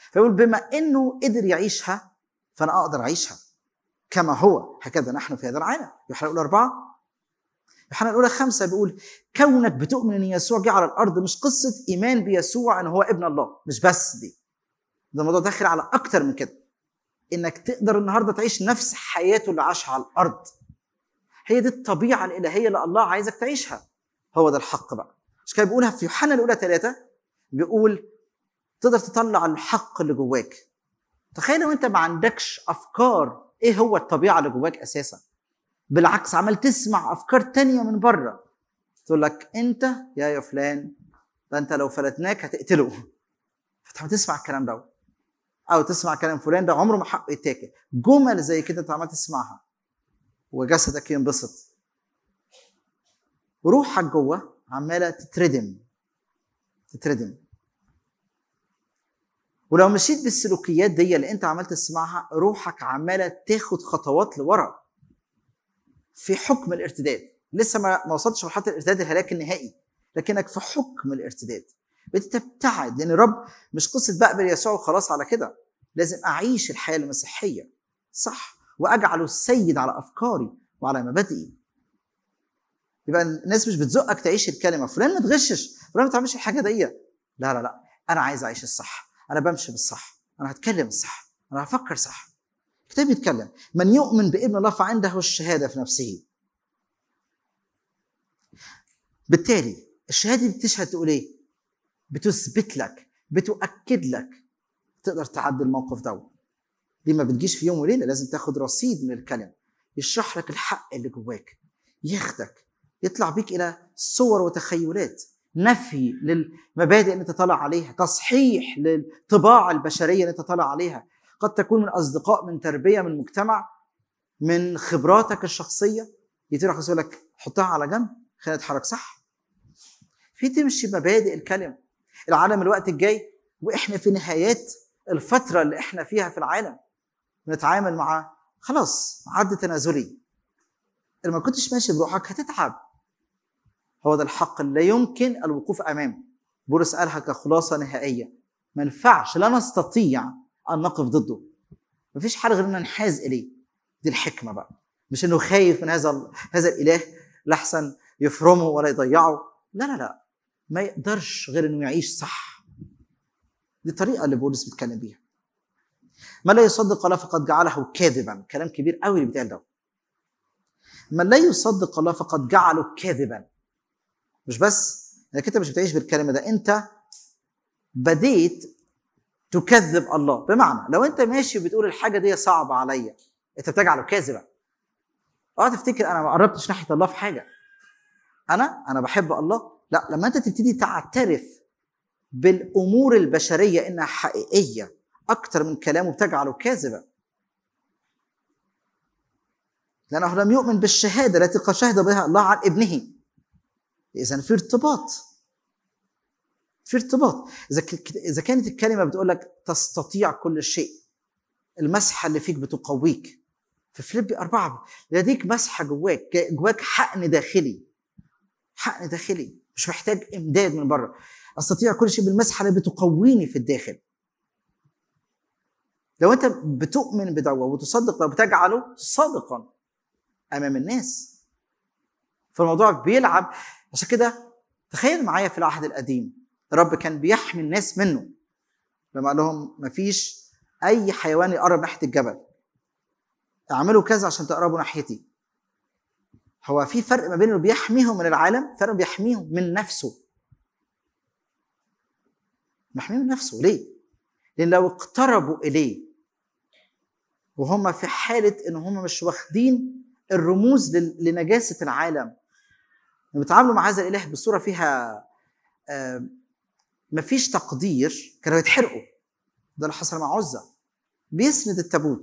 فيقول بما انه قدر يعيشها فانا اقدر اعيشها كما هو هكذا نحن في هذا العالم يوحنا الاولى اربعه يوحنا الاولى خمسه بيقول كونك بتؤمن ان يسوع جه على الارض مش قصه ايمان بيسوع ان هو ابن الله مش بس دي ده الموضوع داخل على اكتر من كده انك تقدر النهارده تعيش نفس حياته اللي عاشها على الارض هي دي الطبيعه الالهيه اللي الله عايزك تعيشها هو ده الحق بقى مش كده بيقولها في يوحنا الاولى ثلاثه بيقول تقدر تطلع الحق اللي جواك تخيل لو انت ما عندكش افكار ايه هو الطبيعه اللي جواك اساسا بالعكس عمال تسمع افكار تانية من بره تقول لك انت يا يا فلان ده انت لو فلتناك هتقتله فتحاول تسمع الكلام ده او تسمع كلام فلان ده عمره ما حقه يتاكل جمل زي كده انت عمال تسمعها وجسدك ينبسط وروحك جوه عماله تتردم تتردم ولو مشيت بالسلوكيات دي اللي انت عمال تسمعها روحك عماله تاخد خطوات لورا في حكم الارتداد لسه ما ما وصلتش لمرحله الارتداد الهلاك النهائي لكنك في حكم الارتداد بتبتعد لان الرب مش قصه بقبل يسوع وخلاص على كده لازم اعيش الحياه المسيحيه صح واجعله السيد على افكاري وعلى مبادئي يبقى الناس مش بتزقك تعيش الكلمه فلان ما تغشش فلان ما تعملش الحاجه دي لا لا لا انا عايز اعيش الصح انا بمشي بالصح انا هتكلم الصح انا هفكر صح الكتاب بيتكلم من يؤمن بابن الله فعنده الشهاده في نفسه بالتالي الشهاده دي بتشهد تقول ايه بتثبت لك بتؤكد لك تقدر تعدي الموقف ده دي ما بتجيش في يوم وليله لازم تاخد رصيد من الكلام يشرح لك الحق اللي جواك ياخدك يطلع بيك الى صور وتخيلات نفي للمبادئ اللي انت طالع عليها تصحيح للطباع البشريه اللي انت طالع عليها قد تكون من اصدقاء من تربيه من مجتمع من خبراتك الشخصيه يتروح يقول لك حطها على جنب خلينا نتحرك صح في تمشي مبادئ الكلمه العالم الوقت الجاي واحنا في نهايات الفتره اللي احنا فيها في العالم بنتعامل مع خلاص عد تنازلي لما كنتش ماشي بروحك هتتعب هو ده الحق اللي لا يمكن الوقوف امامه بولس قالها كخلاصه نهائيه ما ينفعش لا نستطيع ان نقف ضده مفيش حاجه غير ان ننحاز اليه دي الحكمه بقى مش انه خايف من هذا هذا الاله لاحسن يفرمه ولا يضيعه لا لا لا ما يقدرش غير انه يعيش صح دي الطريقه اللي بولس بيتكلم بيها من لا يصدق الله فقد جعله كاذبا كلام كبير قوي اللي بيتقال ده من لا يصدق الله فقد جعله كاذبا مش بس انك انت مش بتعيش بالكلمه ده انت بديت تكذب الله بمعنى لو انت ماشي بتقول الحاجه دي صعبه عليا انت بتجعله كاذبا اه تفتكر انا ما قربتش ناحيه الله في حاجه انا انا بحب الله لا لما انت تبتدي تعترف بالامور البشريه انها حقيقيه اكتر من كلامه بتجعله كاذبا لانه لم يؤمن بالشهاده التي قد شهد بها الله عن ابنه اذا في ارتباط في ارتباط اذا اذا كانت الكلمه بتقول لك تستطيع كل شيء المسحه اللي فيك بتقويك في فيليبي أربعة لديك مسحة جواك جواك حقن داخلي حقن داخلي مش محتاج إمداد من بره أستطيع كل شيء بالمسحة اللي بتقويني في الداخل لو أنت بتؤمن بدعوة وتصدق ده بتجعله صادقا أمام الناس فالموضوع بيلعب عشان كده تخيل معايا في العهد القديم الرب كان بيحمي الناس منه لما قال لهم مفيش اي حيوان يقرب ناحيه الجبل اعملوا كذا عشان تقربوا ناحيتي هو في فرق ما بين انه بيحميهم من العالم فرق بيحميهم من نفسه بيحميهم من نفسه ليه لان لو اقتربوا اليه وهم في حاله ان هم مش واخدين الرموز لنجاسه العالم بيتعاملوا مع هذا الاله بصوره فيها مفيش تقدير كانوا يتحرقوا ده اللي حصل مع عزة بيسند التابوت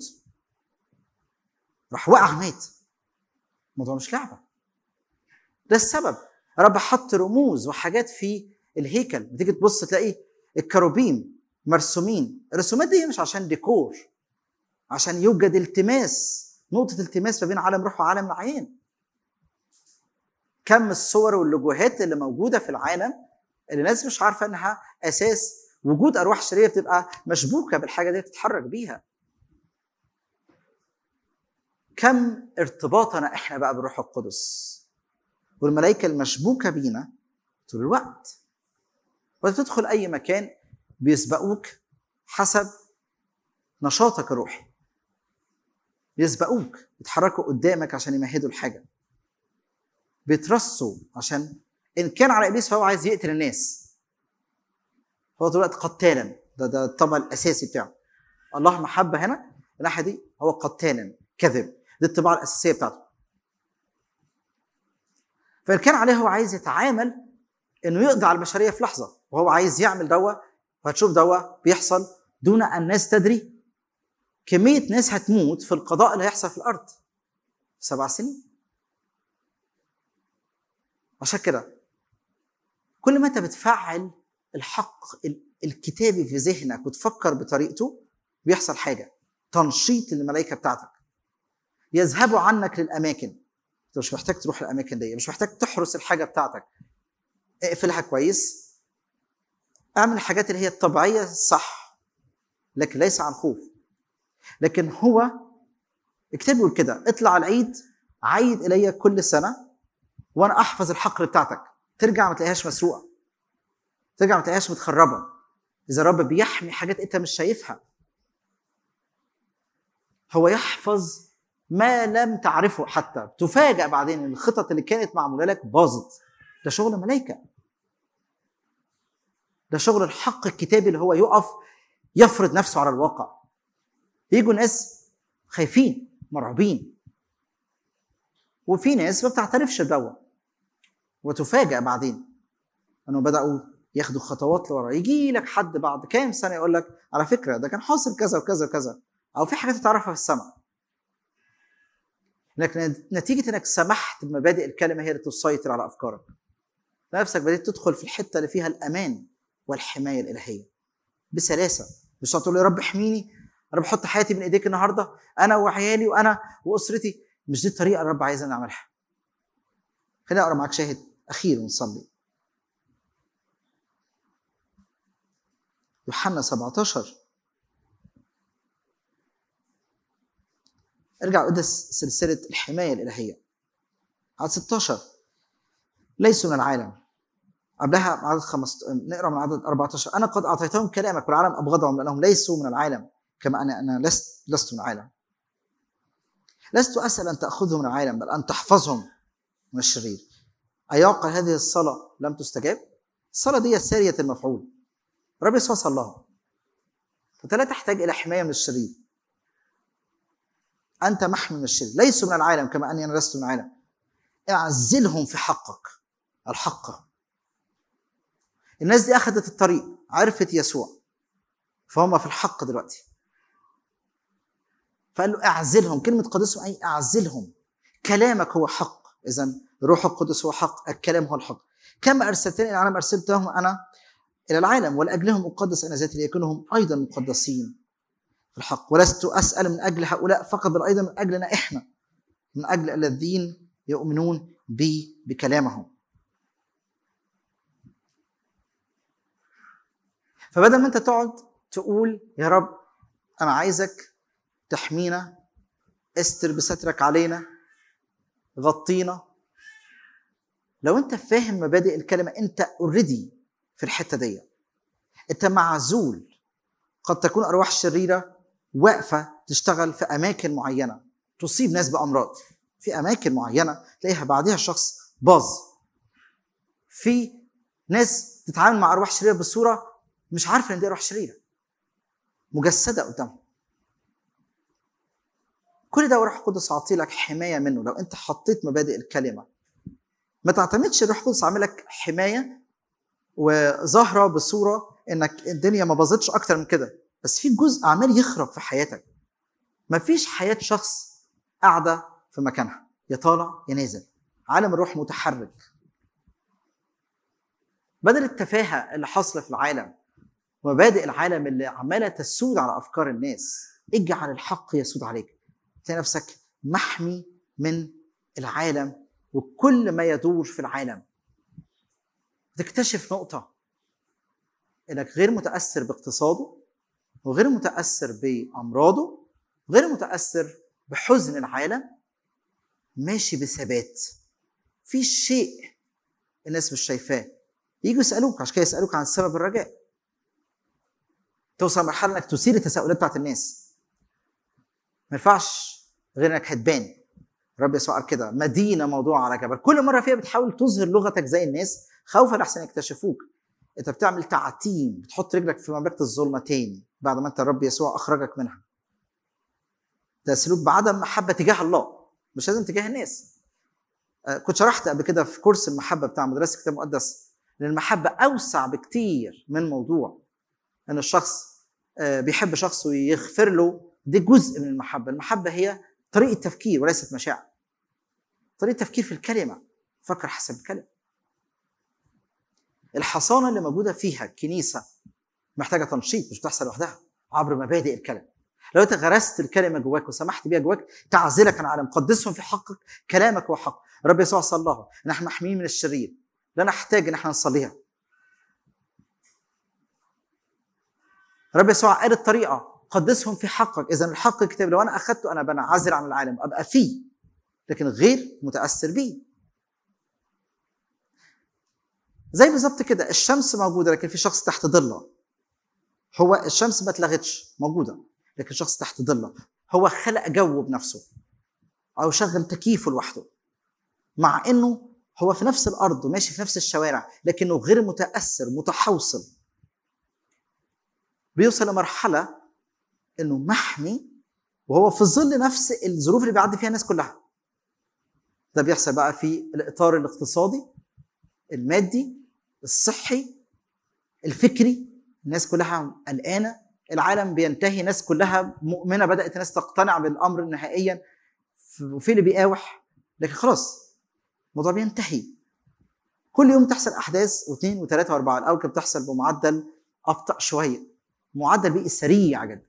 راح وقع مات الموضوع مش لعبه ده السبب رب حط رموز وحاجات في الهيكل بتيجي تبص تلاقي الكروبيم مرسومين الرسومات دي مش عشان ديكور عشان يوجد التماس نقطة التماس ما بين عالم روح وعالم العين كم الصور واللوجوهات اللي موجودة في العالم اللي الناس مش عارفة انها اساس وجود ارواح شريره بتبقى مشبوكه بالحاجه دي بتتحرك بيها كم ارتباطنا احنا بقى بالروح القدس والملائكه المشبوكه بينا طول الوقت وتدخل اي مكان بيسبقوك حسب نشاطك الروحي بيسبقوك بيتحركوا قدامك عشان يمهدوا الحاجه بيترصوا عشان ان كان على ابليس فهو عايز يقتل الناس هو طول الوقت قتالا ده ده الطبع الاساسي بتاعه الله محبه هنا الناحيه دي هو قتالا كذب دي الطباعه الاساسيه بتاعته فان كان عليه هو عايز يتعامل انه يقضي على البشريه في لحظه وهو عايز يعمل دوا وهتشوف دوا بيحصل دون ان الناس تدري كميه ناس هتموت في القضاء اللي هيحصل في الارض سبع سنين عشان كده كل ما انت بتفعل الحق الكتابي في ذهنك وتفكر بطريقته بيحصل حاجه تنشيط للملائكه بتاعتك يذهبوا عنك للاماكن انت مش محتاج تروح الاماكن دي مش محتاج تحرس الحاجه بتاعتك اقفلها كويس اعمل الحاجات اللي هي الطبيعيه الصح لكن ليس عن خوف لكن هو الكتاب بيقول كده اطلع العيد عيد الي كل سنه وانا احفظ الحقل بتاعتك ترجع ما تلاقيهاش مسروقه ترجع ما تلاقيهاش متخربه اذا الرب بيحمي حاجات انت مش شايفها هو يحفظ ما لم تعرفه حتى تفاجأ بعدين ان الخطط اللي كانت معموله لك باظت ده شغل ملائكه ده شغل الحق الكتابي اللي هو يقف يفرض نفسه على الواقع يجوا ناس خايفين مرعوبين وفي ناس ما بتعترفش بدوا وتفاجأ بعدين انه بدأوا ياخدوا خطوات لورا يجي لك حد بعد كام سنه يقول لك على فكره ده كان حاصل كذا وكذا وكذا او في حاجات تعرفها في السماء لكن نتيجه انك سمحت بمبادئ الكلمه هي اللي تسيطر على افكارك نفسك بدأت تدخل في الحته اللي فيها الامان والحمايه الالهيه بسلاسه مش تقول يا رب احميني انا بحط حياتي من ايديك النهارده انا وعيالي وانا واسرتي مش دي الطريقه الرب عايزنا نعملها خليني اقرا معاك شاهد اخير ونصلي يوحنا 17 ارجع قدس سلسلة الحماية الإلهية عدد 16 ليسوا من العالم قبلها عدد خمس نقرا من عدد 14 انا قد اعطيتهم كلامك والعالم ابغضهم لانهم ليسوا من العالم كما انا انا لست لست من العالم لست اسال ان تاخذهم من العالم بل ان تحفظهم من الشرير ايعقل هذه الصلاه لم تستجاب الصلاه دي ساريه المفعول رب يسوع صلاها فانت لا تحتاج الى حمايه من الشرير انت محمي من الشرير ليسوا من العالم كما اني انا لست من العالم اعزلهم في حقك الحق الناس دي اخذت الطريق عرفت يسوع فهم في الحق دلوقتي فقال له اعزلهم كلمة قدسهم أي اعزلهم كلامك هو حق إذا روح القدس هو حق الكلام هو الحق كما أرسلتني إلى العالم أرسلتهم أنا إلى العالم ولأجلهم أقدس أنا ذاتي ليكونهم أيضا مقدسين في الحق ولست أسأل من أجل هؤلاء فقط بل أيضا من أجلنا إحنا من أجل الذين يؤمنون بي بكلامهم فبدل ما انت تقعد تقول يا رب انا عايزك تحمينا استر بسترك علينا غطينا لو انت فاهم مبادئ الكلمه انت اوريدي في الحته دي انت معزول قد تكون ارواح شريره واقفه تشتغل في اماكن معينه تصيب ناس بامراض في اماكن معينه تلاقيها بعدها الشخص باظ في ناس تتعامل مع ارواح شريره بصوره مش عارفه ان دي ارواح شريره مجسده قدامهم كل ده وروح القدس اعطي لك حمايه منه لو انت حطيت مبادئ الكلمه ما تعتمدش الروح القدس عامل لك حمايه وظاهره بصوره انك الدنيا ما باظتش اكتر من كده بس في جزء عمال يخرب في حياتك ما فيش حياه شخص قاعده في مكانها يا طالع يا نازل عالم الروح متحرك بدل التفاهه اللي حاصله في العالم ومبادئ العالم اللي عماله تسود على افكار الناس اجعل الحق يسود عليك تلاقي نفسك محمي من العالم وكل ما يدور في العالم تكتشف نقطة انك غير متاثر باقتصاده وغير متاثر بامراضه غير متاثر بحزن العالم ماشي بثبات في شيء الناس مش شايفاه يجوا يسالوك عشان كده يسالوك عن سبب الرجاء توصل لمرحله انك تثير التساؤلات بتاعت الناس ما ينفعش غير انك هتبان رب يسوع قال كده مدينه موضوع على جبل كل مره فيها بتحاول تظهر لغتك زي الناس خوفا لحسن يكتشفوك انت بتعمل تعتيم بتحط رجلك في مملكه الظلمه تاني بعد ما انت الرب يسوع اخرجك منها ده سلوك بعدم محبه تجاه الله مش لازم تجاه الناس آه، كنت شرحت قبل كده في كورس المحبه بتاع مدرسه الكتاب المقدس ان المحبه اوسع بكتير من موضوع ان الشخص آه، بيحب شخص ويغفر له ده جزء من المحبه المحبه هي طريقه تفكير وليست مشاعر طريقه تفكير في الكلمه فكر حسب الكلمه الحصانه اللي موجوده فيها الكنيسه محتاجه تنشيط مش بتحصل لوحدها عبر مبادئ الكلمه لو انت غرست الكلمه جواك وسمحت بيها جواك تعزلك عن العالم قدسهم في حقك كلامك هو حق رب يسوع صلى ان احنا محميين من الشرير لا نحتاج ان احنا نصليها رب يسوع قال الطريقه قدسهم في حقك اذا الحق الكتاب لو انا اخذته انا بنعزل عن العالم ابقى فيه لكن غير متاثر بيه زي بالظبط كده الشمس موجوده لكن في شخص تحت ضله هو الشمس ما اتلغتش موجوده لكن شخص تحت ضله هو خلق جو بنفسه او شغل تكييفه لوحده مع انه هو في نفس الارض وماشي في نفس الشوارع لكنه غير متاثر متحوصل بيوصل لمرحله انه محمي وهو في ظل نفس الظروف اللي بيعدي فيها الناس كلها ده بيحصل بقى في الاطار الاقتصادي المادي الصحي الفكري الناس كلها قلقانه العالم بينتهي ناس كلها مؤمنه بدات الناس تقتنع بالامر نهائيا وفي اللي بيقاوح لكن خلاص الموضوع بينتهي كل يوم تحصل احداث واثنين وثلاثه واربعه الاول كانت بتحصل بمعدل ابطا شويه معدل بيئي سريع جدا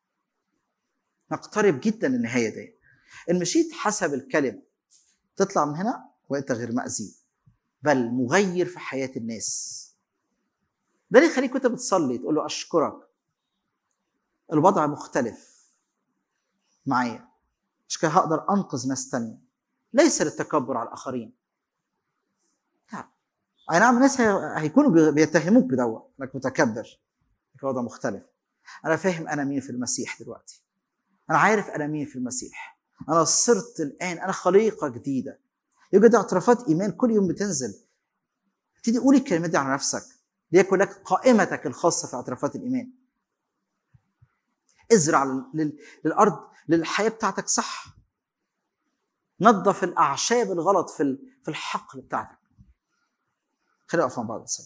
نقترب جدا النهايه دي ان مشيت حسب الكلمه تطلع من هنا وانت غير مأذي بل مغير في حياه الناس ده اللي يخليك وانت بتصلي تقول له اشكرك الوضع مختلف معايا مش كده هقدر انقذ ناس تانية ليس للتكبر على الاخرين لا اي نعم الناس هيكونوا بيتهموك بدوا انك متكبر لكن وضع مختلف انا فاهم انا مين في المسيح دلوقتي انا عارف انا مين في المسيح انا صرت الان انا خليقه جديده يوجد اعترافات ايمان كل يوم بتنزل ابتدي قولي الكلمات دي على نفسك ليكن لك قائمتك الخاصه في اعترافات الايمان ازرع للارض للحياه بتاعتك صح نظف الاعشاب الغلط في في الحقل بتاعتك خلينا نقف مع بعض نصلي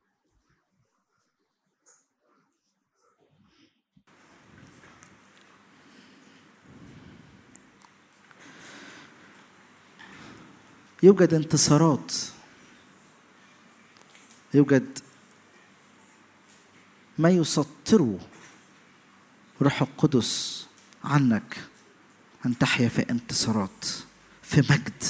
يوجد انتصارات يوجد ما يسطره روح القدس عنك أن تحيا في انتصارات في مجد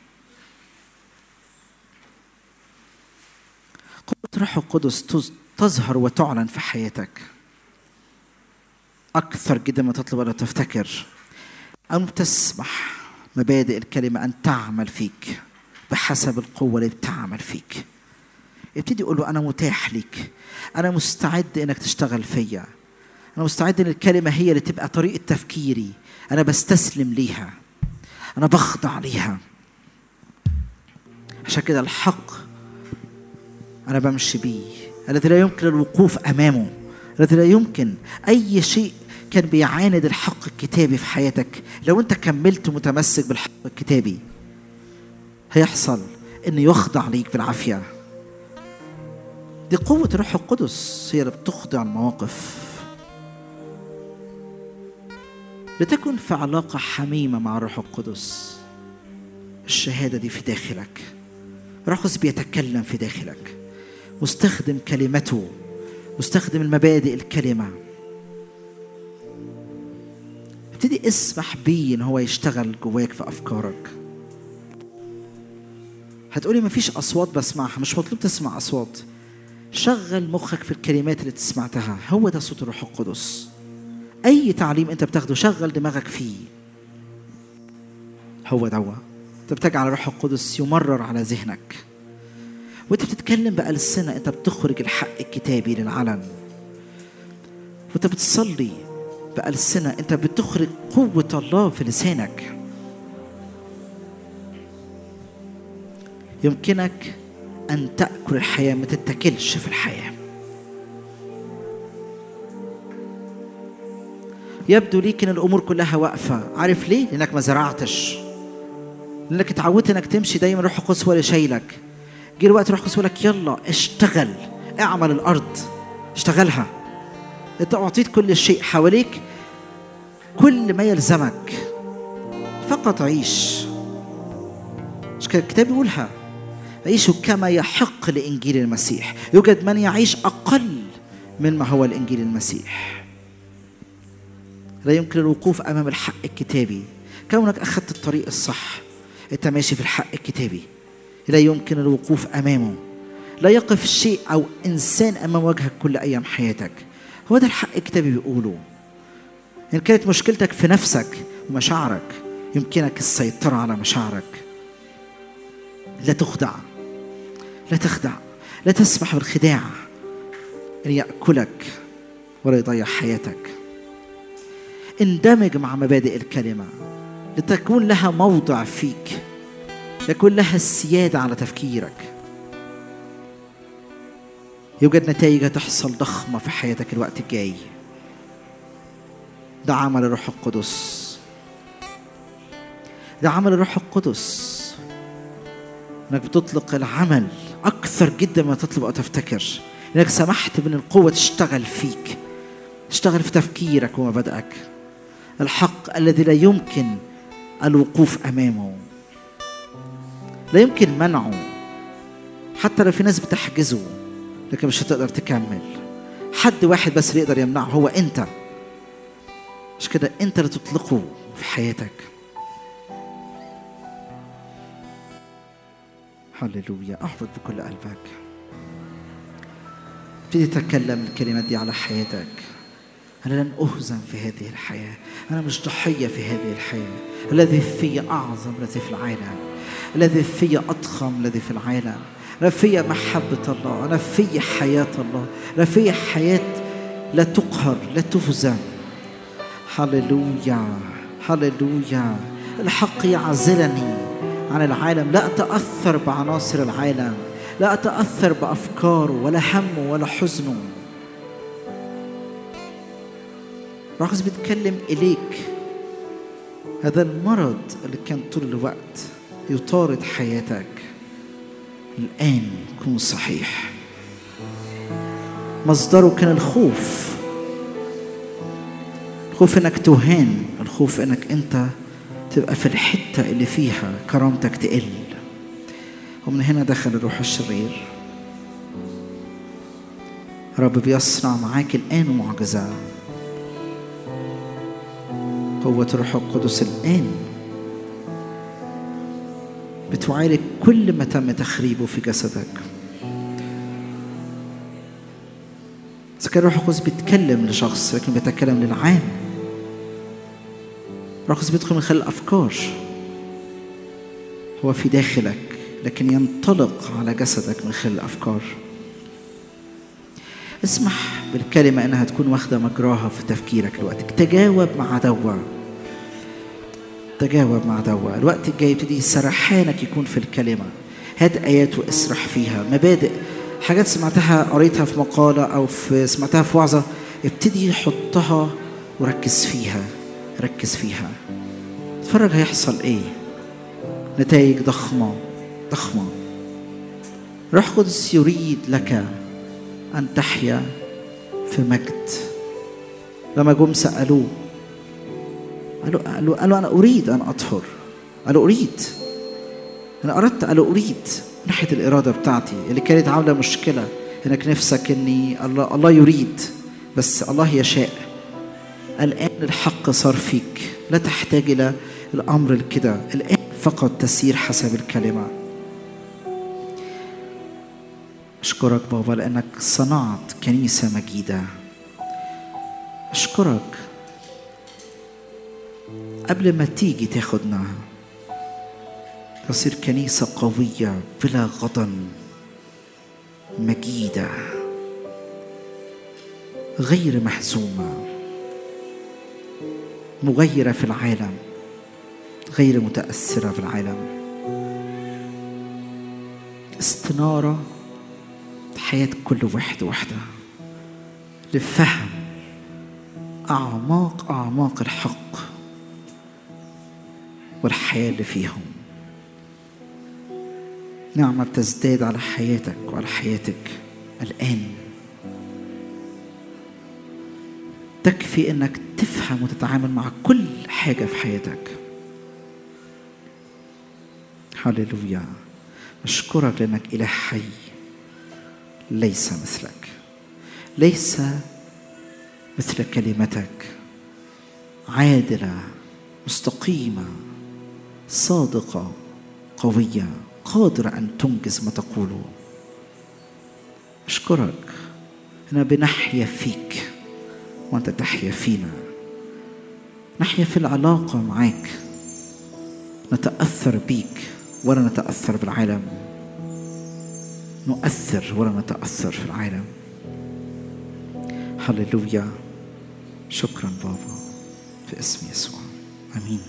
قوة روح القدس تظهر وتعلن في حياتك أكثر جدا ما تطلب ولا تفتكر أن تسمح مبادئ الكلمة أن تعمل فيك بحسب القوة اللي بتعمل فيك ابتدي قول له أنا متاح ليك أنا مستعد إنك تشتغل فيا أنا مستعد إن الكلمة هي اللي تبقى طريقة تفكيري أنا بستسلم ليها أنا بخضع ليها عشان كده الحق أنا بمشي بيه الذي لا يمكن الوقوف أمامه الذي لا يمكن أي شيء كان بيعاند الحق الكتابي في حياتك لو أنت كملت متمسك بالحق الكتابي هيحصل إنه يخضع ليك بالعافية دي قوة الروح القدس هي اللي بتخضع المواقف لتكن في علاقة حميمة مع الروح القدس الشهادة دي في داخلك الروح القدس بيتكلم في داخلك مستخدم كلمته مستخدم المبادئ الكلمة ابتدي اسمح بيه ان هو يشتغل جواك في افكارك هتقولي مفيش اصوات بسمعها مش مطلوب تسمع اصوات شغل مخك في الكلمات اللي تسمعتها هو ده صوت الروح القدس اي تعليم انت بتاخده شغل دماغك فيه هو دوا انت بتجعل الروح القدس يمرر على ذهنك وانت بتتكلم بألسنة انت بتخرج الحق الكتابي للعلن وانت بتصلي بألسنة انت بتخرج قوة الله في لسانك يمكنك أن تأكل الحياة ما تتكلش في الحياة يبدو ليك ان الامور كلها واقفه عارف ليه لانك ما زرعتش لانك اتعودت انك تمشي دايما روح القدس هو اللي شايلك جه الوقت روح القدس يقول لك يلا اشتغل اعمل الارض اشتغلها انت اعطيت كل شيء حواليك كل ما يلزمك فقط عيش مش كده الكتاب بيقولها عيشوا كما يحق لإنجيل المسيح يوجد من يعيش أقل من ما هو الإنجيل المسيح لا يمكن الوقوف أمام الحق الكتابي كونك أخذت الطريق الصح أنت ماشي في الحق الكتابي لا يمكن الوقوف أمامه لا يقف شيء أو إنسان أمام وجهك كل أيام حياتك هو ده الحق الكتابي بيقوله إن كانت مشكلتك في نفسك ومشاعرك يمكنك السيطرة على مشاعرك لا تخدع لا تخدع لا تسمح بالخداع أن يأكلك ولا يضيع حياتك اندمج مع مبادئ الكلمة لتكون لها موضع فيك يكون لها السيادة على تفكيرك يوجد نتائج تحصل ضخمة في حياتك الوقت الجاي ده عمل الروح القدس ده عمل الروح القدس انك بتطلق العمل اكثر جدا ما تطلب او تفتكر انك سمحت من القوه تشتغل فيك تشتغل في تفكيرك ومبادئك الحق الذي لا يمكن الوقوف امامه لا يمكن منعه حتى لو في ناس بتحجزه لكن مش هتقدر تكمل حد واحد بس اللي يقدر يمنعه هو انت مش كده انت اللي تطلقه في حياتك هللويا احفظ بكل قلبك ابتدي تتكلم الكلمات دي على حياتك أنا لن أهزم في هذه الحياة أنا مش ضحية في هذه الحياة الذي في أعظم الذي في العالم الذي في أضخم الذي في العالم أنا في محبة الله أنا في حياة الله أنا في حياة لا تقهر لا تهزم هللويا هللويا الحق يعزلني عن العالم لا أتأثر بعناصر العالم لا أتأثر بأفكاره ولا همه ولا حزنه راقص بيتكلم إليك هذا المرض اللي كان طول الوقت يطارد حياتك الآن كن صحيح مصدره كان الخوف الخوف انك تهان الخوف انك انت تبقى في الحتة اللي فيها كرامتك تقل ومن هنا دخل الروح الشرير رب بيصنع معاك الآن معجزة قوة الروح القدس الآن بتعالج كل ما تم تخريبه في جسدك إذا كان الروح القدس بيتكلم لشخص لكن بيتكلم للعام الروح القدس بيدخل من خلال الأفكار هو في داخلك لكن ينطلق على جسدك من خلال الأفكار اسمح بالكلمة إنها تكون واخدة مجراها في تفكيرك الوقت تجاوب مع دوا تجاوب مع دوا الوقت الجاي يبتدي سرحانك يكون في الكلمة هات آيات واسرح فيها مبادئ حاجات سمعتها قريتها في مقالة أو في سمعتها في وعظة ابتدي حطها وركز فيها ركز فيها اتفرج هيحصل ايه نتائج ضخمة ضخمة روح قدس يريد لك أن تحيا في مجد لما جم سألوه قالوا قالوا قالوا أنا أريد أن أطهر قالوا أريد أنا أردت قالوا أريد ناحية الإرادة بتاعتي اللي كانت عاملة مشكلة إنك نفسك إني الله الله يريد بس الله يشاء الآن الحق صار فيك لا تحتاج إلى الأمر الكده الآن فقط تسير حسب الكلمة أشكرك بابا لأنك صنعت كنيسة مجيدة أشكرك قبل ما تيجي تاخدنا تصير كنيسة قوية بلا غضن مجيدة غير محزومة مغيرة في العالم غير متأثرة بالعالم استنارة حياة كل واحد وحدة لفهم أعماق أعماق الحق والحياة اللي فيهم نعمة بتزداد على حياتك وعلى حياتك الآن تكفي انك تفهم وتتعامل مع كل حاجة في حياتك هللويا أشكرك لأنك إله حي ليس مثلك ليس مثل كلمتك عادلة مستقيمة صادقة قوية قادرة أن تنجز ما تقوله أشكرك أنا بنحيا فيك وأنت تحيا فينا نحيا في العلاقة معاك نتأثر بيك ولا نتأثر بالعالم نؤثر ولا نتأثر في العالم هللويا شكرا بابا في اسم يسوع امين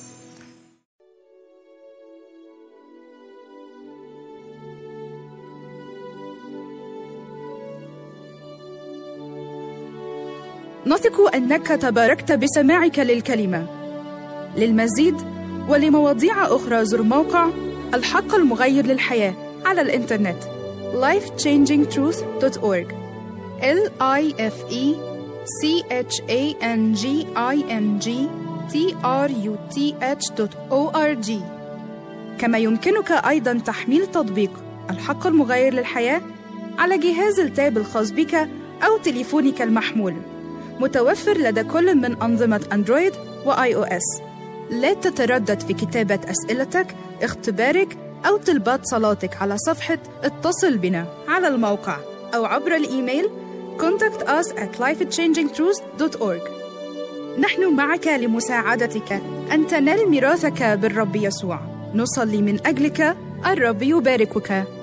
نثق انك تباركت بسماعك للكلمه للمزيد ولمواضيع اخرى زر موقع الحق المغير للحياه على الانترنت lifechangingtruth.org l i f e c h a n g i n g t r u t h o r g كما يمكنك ايضا تحميل تطبيق الحق المغير للحياه على جهاز التاب الخاص بك او تليفونك المحمول متوفر لدى كل من أنظمة أندرويد وآي أو إس. لا تتردد في كتابة أسئلتك، اختبارك أو طلبات صلاتك على صفحة اتصل بنا على الموقع أو عبر الإيميل contact us at lifechangingtruth.org نحن معك لمساعدتك أن تنال ميراثك بالرب يسوع نصلي من أجلك الرب يباركك